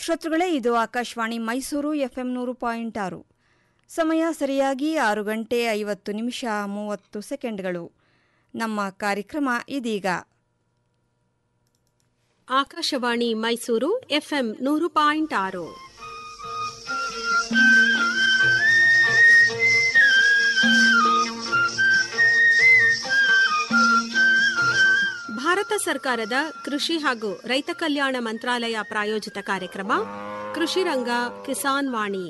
ಶ್ರೋತೃಗಳೇ ಇದು ಆಕಾಶವಾಣಿ ಮೈಸೂರು ಎಫ್ಎಂ ನೂರು ಪಾಯಿಂಟ್ ಆರು ಸಮಯ ಸರಿಯಾಗಿ ಆರು ಗಂಟೆ ಐವತ್ತು ನಿಮಿಷ ಮೂವತ್ತು ಸೆಕೆಂಡ್ಗಳು ನಮ್ಮ ಕಾರ್ಯಕ್ರಮ ಇದೀಗ ಆಕಾಶವಾಣಿ ಮೈಸೂರು ಎಫ್ಎಂ ನೂರು ಪಾಯಿಂಟ್ ಆರು ಭಾರತ ಸರ್ಕಾರದ ಕೃಷಿ ಹಾಗೂ ರೈತ ಕಲ್ಯಾಣ ಮಂತ್ರಾಲಯ ಪ್ರಾಯೋಜಿತ ಕಾರ್ಯಕ್ರಮ ಕೃಷಿ ರಂಗ ಕಿಸಾನ್ ವಾಣಿ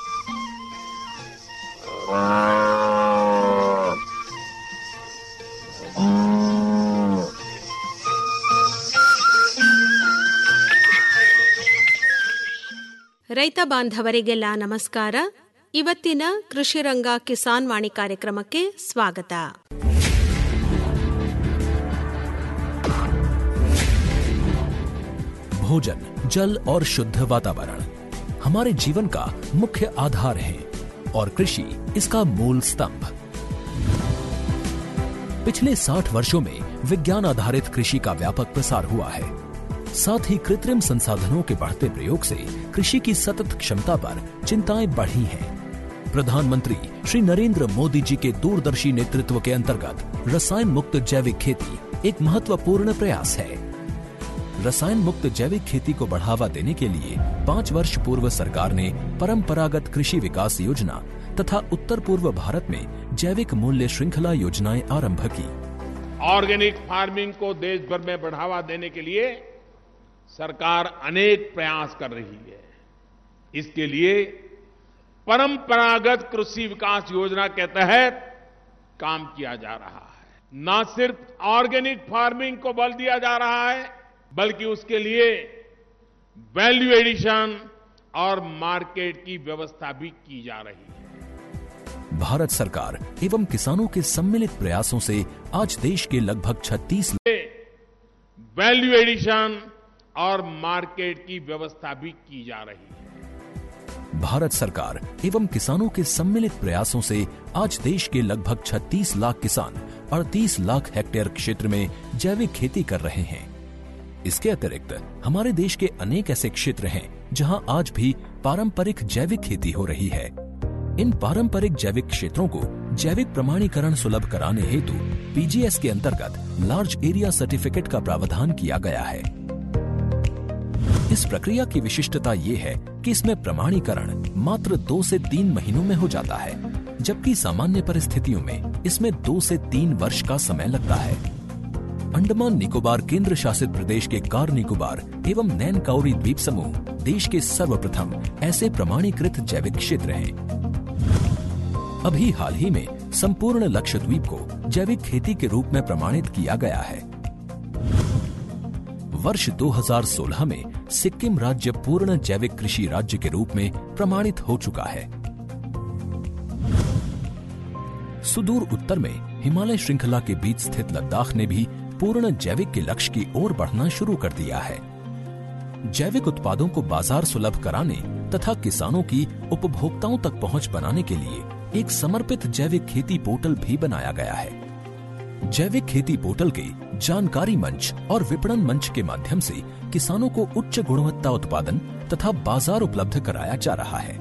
ರೈತ ಬಾಂಧವರಿಗೆಲ್ಲ ನಮಸ್ಕಾರ ಇವತ್ತಿನ ಕೃಷಿ ರಂಗ ಕಿಸಾನ್ ವಾಣಿ ಕಾರ್ಯಕ್ರಮಕ್ಕೆ ಸ್ವಾಗತ भोजन जल और शुद्ध वातावरण हमारे जीवन का मुख्य आधार है और कृषि इसका मूल स्तंभ पिछले 60 वर्षों में विज्ञान आधारित कृषि का व्यापक प्रसार हुआ है साथ ही कृत्रिम संसाधनों के बढ़ते प्रयोग से कृषि की सतत क्षमता पर चिंताएं बढ़ी हैं प्रधानमंत्री श्री नरेंद्र मोदी जी के दूरदर्शी नेतृत्व के अंतर्गत रसायन मुक्त जैविक खेती एक महत्वपूर्ण प्रयास है रसायन मुक्त जैविक खेती को बढ़ावा देने के लिए पाँच वर्ष पूर्व सरकार ने परंपरागत कृषि विकास योजना तथा उत्तर पूर्व भारत में जैविक मूल्य श्रृंखला योजनाएं आरंभ की ऑर्गेनिक फार्मिंग को देश भर में बढ़ावा देने के लिए सरकार अनेक प्रयास कर रही है इसके लिए परंपरागत कृषि विकास योजना के तहत काम किया जा रहा है न सिर्फ ऑर्गेनिक फार्मिंग को बल दिया जा रहा है बल्कि उसके लिए वैल्यू एडिशन और मार्केट की व्यवस्था भी की जा रही है भारत सरकार एवं किसानों के सम्मिलित प्रयासों से आज देश के लगभग 36 वैल्यू एडिशन और मार्केट की व्यवस्था भी की जा रही है भारत सरकार एवं किसानों के सम्मिलित प्रयासों से आज देश के लगभग 36 लाख किसान 38 लाख हेक्टेयर क्षेत्र में जैविक खेती कर रहे हैं इसके अतिरिक्त हमारे देश के अनेक ऐसे क्षेत्र हैं जहां आज भी पारंपरिक जैविक खेती हो रही है इन पारंपरिक जैविक क्षेत्रों को जैविक प्रमाणीकरण सुलभ कराने हेतु पीजीएस के अंतर्गत लार्ज एरिया सर्टिफिकेट का प्रावधान किया गया है इस प्रक्रिया की विशिष्टता ये है कि इसमें प्रमाणीकरण मात्र दो से तीन महीनों में हो जाता है जबकि सामान्य परिस्थितियों में इसमें दो से तीन वर्ष का समय लगता है अंडमान निकोबार केंद्र शासित प्रदेश के कार निकोबार एवं नैन काउरी द्वीप समूह देश के सर्वप्रथम ऐसे प्रमाणीकृत जैविक क्षेत्र हैं अभी हाल ही में संपूर्ण लक्षद्वीप को जैविक खेती के रूप में प्रमाणित किया गया है वर्ष 2016 में सिक्किम राज्य पूर्ण जैविक कृषि राज्य के रूप में प्रमाणित हो चुका है सुदूर उत्तर में हिमालय श्रृंखला के बीच स्थित लद्दाख ने भी पूर्ण जैविक के लक्ष्य की ओर बढ़ना शुरू कर दिया है जैविक उत्पादों को बाजार सुलभ कराने तथा किसानों की उपभोक्ताओं तक पहुंच बनाने के लिए एक समर्पित जैविक खेती पोर्टल भी बनाया गया है जैविक खेती पोर्टल के जानकारी मंच और विपणन मंच के माध्यम से किसानों को उच्च गुणवत्ता उत्पादन तथा बाजार उपलब्ध कराया जा रहा है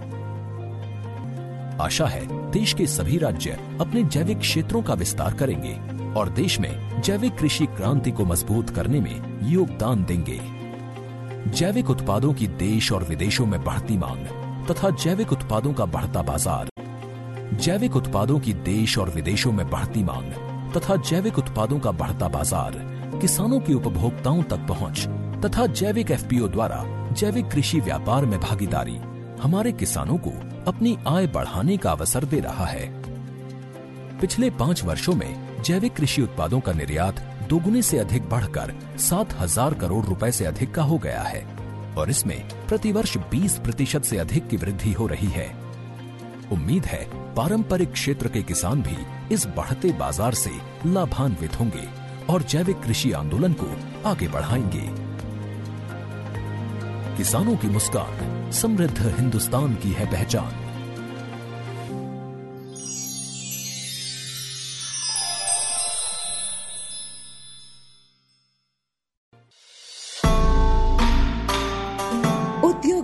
आशा है देश के सभी राज्य अपने जैविक क्षेत्रों का विस्तार करेंगे और देश में जैविक कृषि क्रांति को मजबूत करने में योगदान देंगे जैविक उत्पादों की देश और विदेशों में बढ़ती मांग तथा जैविक उत्पादों का बढ़ता बाजार जैविक उत्पादों की देश और विदेशों में बढ़ती मांग तथा जैविक उत्पादों का बढ़ता बाजार किसानों की उपभोक्ताओं तक पहुंच तथा जैविक एफपीओ द्वारा जैविक कृषि व्यापार में भागीदारी हमारे किसानों को अपनी आय बढ़ाने का अवसर दे रहा है पिछले पाँच वर्षों में जैविक कृषि उत्पादों का निर्यात दोगुने से अधिक बढ़कर सात हजार करोड़ रुपए से अधिक का हो गया है और इसमें प्रतिवर्ष 20 प्रतिशत से अधिक की वृद्धि हो रही है उम्मीद है पारंपरिक क्षेत्र के किसान भी इस बढ़ते बाजार से लाभान्वित होंगे और जैविक कृषि आंदोलन को आगे बढ़ाएंगे किसानों की मुस्कान समृद्ध हिंदुस्तान की है पहचान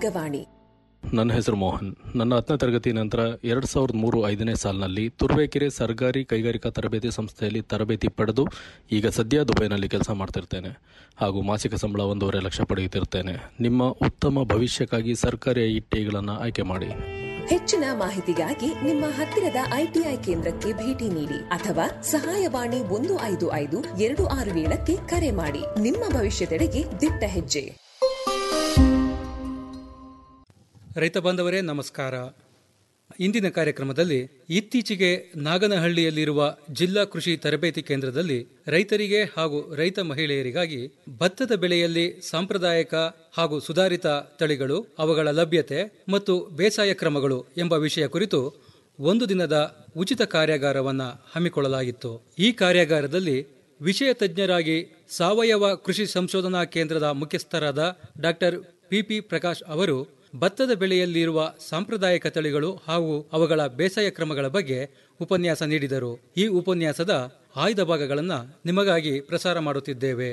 ರಂಗವಾಣಿ ನನ್ನ ಹೆಸರು ಮೋಹನ್ ನನ್ನ ಹತ್ತನೇ ತರಗತಿ ನಂತರ ಎರಡು ಸಾವಿರದ ಮೂರು ಐದನೇ ಸಾಲಿನಲ್ಲಿ ತುರುವೇಕೆರೆ ಸರ್ಕಾರಿ ಕೈಗಾರಿಕಾ ತರಬೇತಿ ಸಂಸ್ಥೆಯಲ್ಲಿ ತರಬೇತಿ ಪಡೆದು ಈಗ ಸದ್ಯ ದುಬೈನಲ್ಲಿ ಕೆಲಸ ಮಾಡ್ತಿರ್ತೇನೆ ಹಾಗೂ ಮಾಸಿಕ ಸಂಬಳ ಒಂದೂವರೆ ಲಕ್ಷ ಪಡೆಯುತ್ತಿರ್ತೇನೆ ನಿಮ್ಮ ಉತ್ತಮ ಭವಿಷ್ಯಕ್ಕಾಗಿ ಸರ್ಕಾರಿ ಐಟಿಗಳನ್ನು ಆಯ್ಕೆ ಮಾಡಿ ಹೆಚ್ಚಿನ ಮಾಹಿತಿಗಾಗಿ ನಿಮ್ಮ ಹತ್ತಿರದ ಐಟಿಐ ಕೇಂದ್ರಕ್ಕೆ ಭೇಟಿ ನೀಡಿ ಅಥವಾ ಸಹಾಯವಾಣಿ ಒಂದು ಐದು ಐದು ಎರಡು ಆರು ಏಳಕ್ಕೆ ಕರೆ ಮಾಡಿ ನಿಮ್ಮ ಭವಿಷ್ಯದೆಡೆಗೆ ದಿಟ್ಟ ಹೆಜ್ಜೆ ರೈತ ಬಾಂಧವರೇ ನಮಸ್ಕಾರ ಇಂದಿನ ಕಾರ್ಯಕ್ರಮದಲ್ಲಿ ಇತ್ತೀಚೆಗೆ ನಾಗನಹಳ್ಳಿಯಲ್ಲಿರುವ ಜಿಲ್ಲಾ ಕೃಷಿ ತರಬೇತಿ ಕೇಂದ್ರದಲ್ಲಿ ರೈತರಿಗೆ ಹಾಗೂ ರೈತ ಮಹಿಳೆಯರಿಗಾಗಿ ಭತ್ತದ ಬೆಳೆಯಲ್ಲಿ ಸಾಂಪ್ರದಾಯಿಕ ಹಾಗೂ ಸುಧಾರಿತ ತಳಿಗಳು ಅವುಗಳ ಲಭ್ಯತೆ ಮತ್ತು ಬೇಸಾಯ ಕ್ರಮಗಳು ಎಂಬ ವಿಷಯ ಕುರಿತು ಒಂದು ದಿನದ ಉಚಿತ ಕಾರ್ಯಾಗಾರವನ್ನು ಹಮ್ಮಿಕೊಳ್ಳಲಾಗಿತ್ತು ಈ ಕಾರ್ಯಾಗಾರದಲ್ಲಿ ವಿಷಯ ತಜ್ಞರಾಗಿ ಸಾವಯವ ಕೃಷಿ ಸಂಶೋಧನಾ ಕೇಂದ್ರದ ಮುಖ್ಯಸ್ಥರಾದ ಡಾಕ್ಟರ್ ಪಿಪಿ ಪ್ರಕಾಶ್ ಅವರು ಭತ್ತದ ಬೆಳೆಯಲ್ಲಿರುವ ಸಾಂಪ್ರದಾಯಿಕ ತಳಿಗಳು ಹಾಗೂ ಅವುಗಳ ಬೇಸಾಯ ಕ್ರಮಗಳ ಬಗ್ಗೆ ಉಪನ್ಯಾಸ ನೀಡಿದರು ಈ ಉಪನ್ಯಾಸದ ಆಯ್ದ ಭಾಗಗಳನ್ನು ನಿಮಗಾಗಿ ಪ್ರಸಾರ ಮಾಡುತ್ತಿದ್ದೇವೆ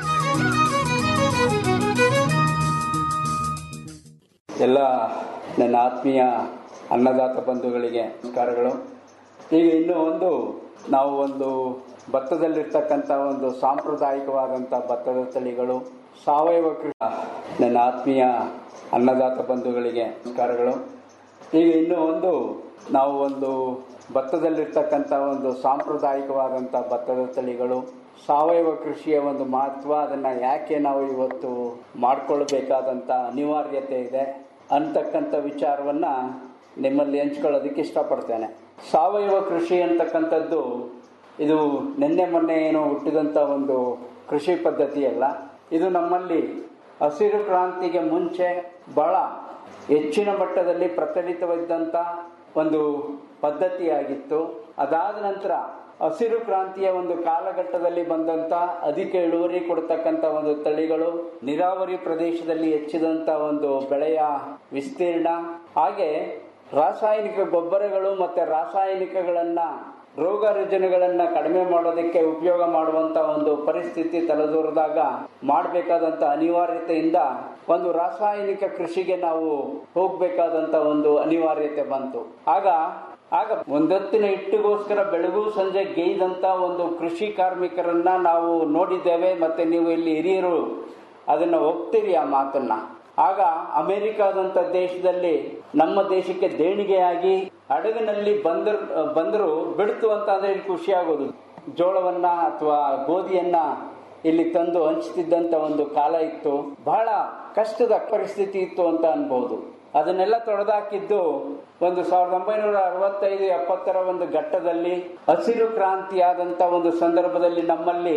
ಎಲ್ಲ ನನ್ನ ಆತ್ಮೀಯ ಅನ್ನದಾತ ಬಂಧುಗಳಿಗೆ ನಮಸ್ಕಾರಗಳು ಈಗ ಇನ್ನೂ ಒಂದು ನಾವು ಒಂದು ಭತ್ತದಲ್ಲಿರ್ತಕ್ಕಂಥ ಒಂದು ಸಾಂಪ್ರದಾಯಿಕವಾದಂಥ ಭತ್ತದ ತಳಿಗಳು ಸಾವಯವ ಕೃಷಿ ನನ್ನ ಆತ್ಮೀಯ ಅನ್ನದಾತ ಬಂಧುಗಳಿಗೆ ನಮಸ್ಕಾರಗಳು ಈಗ ಇನ್ನೂ ಒಂದು ನಾವು ಒಂದು ಭತ್ತದಲ್ಲಿರ್ತಕ್ಕಂಥ ಒಂದು ಸಾಂಪ್ರದಾಯಿಕವಾದಂಥ ಭತ್ತದ ತಳಿಗಳು ಸಾವಯವ ಕೃಷಿಯ ಒಂದು ಮಹತ್ವ ಅದನ್ನು ಯಾಕೆ ನಾವು ಇವತ್ತು ಮಾಡಿಕೊಳ್ಬೇಕಾದಂಥ ಅನಿವಾರ್ಯತೆ ಇದೆ ಅಂತಕ್ಕಂಥ ವಿಚಾರವನ್ನು ನಿಮ್ಮಲ್ಲಿ ಹಂಚ್ಕೊಳ್ಳೋದಕ್ಕೆ ಇಷ್ಟಪಡ್ತೇನೆ ಸಾವಯವ ಕೃಷಿ ಅಂತಕ್ಕಂಥದ್ದು ಇದು ನಿನ್ನೆ ಮೊನ್ನೆ ಏನೋ ಹುಟ್ಟಿದಂಥ ಒಂದು ಕೃಷಿ ಪದ್ಧತಿ ಅಲ್ಲ ಇದು ನಮ್ಮಲ್ಲಿ ಹಸಿರು ಕ್ರಾಂತಿಗೆ ಮುಂಚೆ ಬಹಳ ಹೆಚ್ಚಿನ ಮಟ್ಟದಲ್ಲಿ ಪ್ರಚಲಿತವಿದ್ದಂಥ ಒಂದು ಪದ್ಧತಿಯಾಗಿತ್ತು ಅದಾದ ನಂತರ ಹಸಿರು ಕ್ರಾಂತಿಯ ಒಂದು ಕಾಲಘಟ್ಟದಲ್ಲಿ ಬಂದಂತ ಅಧಿಕ ಇಳುವರಿ ಕೊಡ್ತಕ್ಕಂಥ ಒಂದು ತಳಿಗಳು ನೀರಾವರಿ ಪ್ರದೇಶದಲ್ಲಿ ಹೆಚ್ಚಿದಂತ ಒಂದು ಬೆಳೆಯ ವಿಸ್ತೀರ್ಣ ಹಾಗೆ ರಾಸಾಯನಿಕ ಗೊಬ್ಬರಗಳು ಮತ್ತೆ ರಾಸಾಯನಿಕಗಳನ್ನ ರೋಗ ರುಜಿನಗಳನ್ನ ಕಡಿಮೆ ಮಾಡೋದಕ್ಕೆ ಉಪಯೋಗ ಮಾಡುವಂತ ಒಂದು ಪರಿಸ್ಥಿತಿ ತಲೆದೋರಿದಾಗ ಮಾಡಬೇಕಾದಂತ ಅನಿವಾರ್ಯತೆಯಿಂದ ಒಂದು ರಾಸಾಯನಿಕ ಕೃಷಿಗೆ ನಾವು ಹೋಗ್ಬೇಕಾದಂತ ಒಂದು ಅನಿವಾರ್ಯತೆ ಬಂತು ಆಗ ಆಗ ಒಂದೊತ್ತಿನ ಹಿಟ್ಟಿಗೋಸ್ಕರ ಬೆಳಗೂ ಸಂಜೆ ಗೈದಂತ ಒಂದು ಕೃಷಿ ಕಾರ್ಮಿಕರನ್ನ ನಾವು ನೋಡಿದ್ದೇವೆ ಮತ್ತೆ ನೀವು ಇಲ್ಲಿ ಹಿರಿಯರು ಅದನ್ನ ಒಪ್ತೀರಿ ಆ ಮಾತನ್ನ ಆಗ ಅಮೆರಿಕಾದಂತ ದೇಶದಲ್ಲಿ ನಮ್ಮ ದೇಶಕ್ಕೆ ದೇಣಿಗೆಯಾಗಿ ಹಡಗಿನಲ್ಲಿ ಬಂದರು ಬಂದರು ಬಿಡ್ತು ಅಂತ ಅಂದ್ರೆ ಇಲ್ಲಿ ಖುಷಿ ಆಗೋದು ಜೋಳವನ್ನ ಅಥವಾ ಗೋಧಿಯನ್ನ ಇಲ್ಲಿ ತಂದು ಹಂಚ್ತಿದ್ದಂತ ಒಂದು ಕಾಲ ಇತ್ತು ಬಹಳ ಕಷ್ಟದ ಪರಿಸ್ಥಿತಿ ಇತ್ತು ಅಂತ ಅನ್ಬಹುದು ಅದನ್ನೆಲ್ಲ ತೊಡೆದಾಕಿದ್ದು ಒಂದು ಸಾವಿರದ ಒಂಬೈನೂರ ಅರವತ್ತೈದು ಎಪ್ಪತ್ತರ ಒಂದು ಘಟ್ಟದಲ್ಲಿ ಹಸಿರು ಕ್ರಾಂತಿಯಾದಂತ ಒಂದು ಸಂದರ್ಭದಲ್ಲಿ ನಮ್ಮಲ್ಲಿ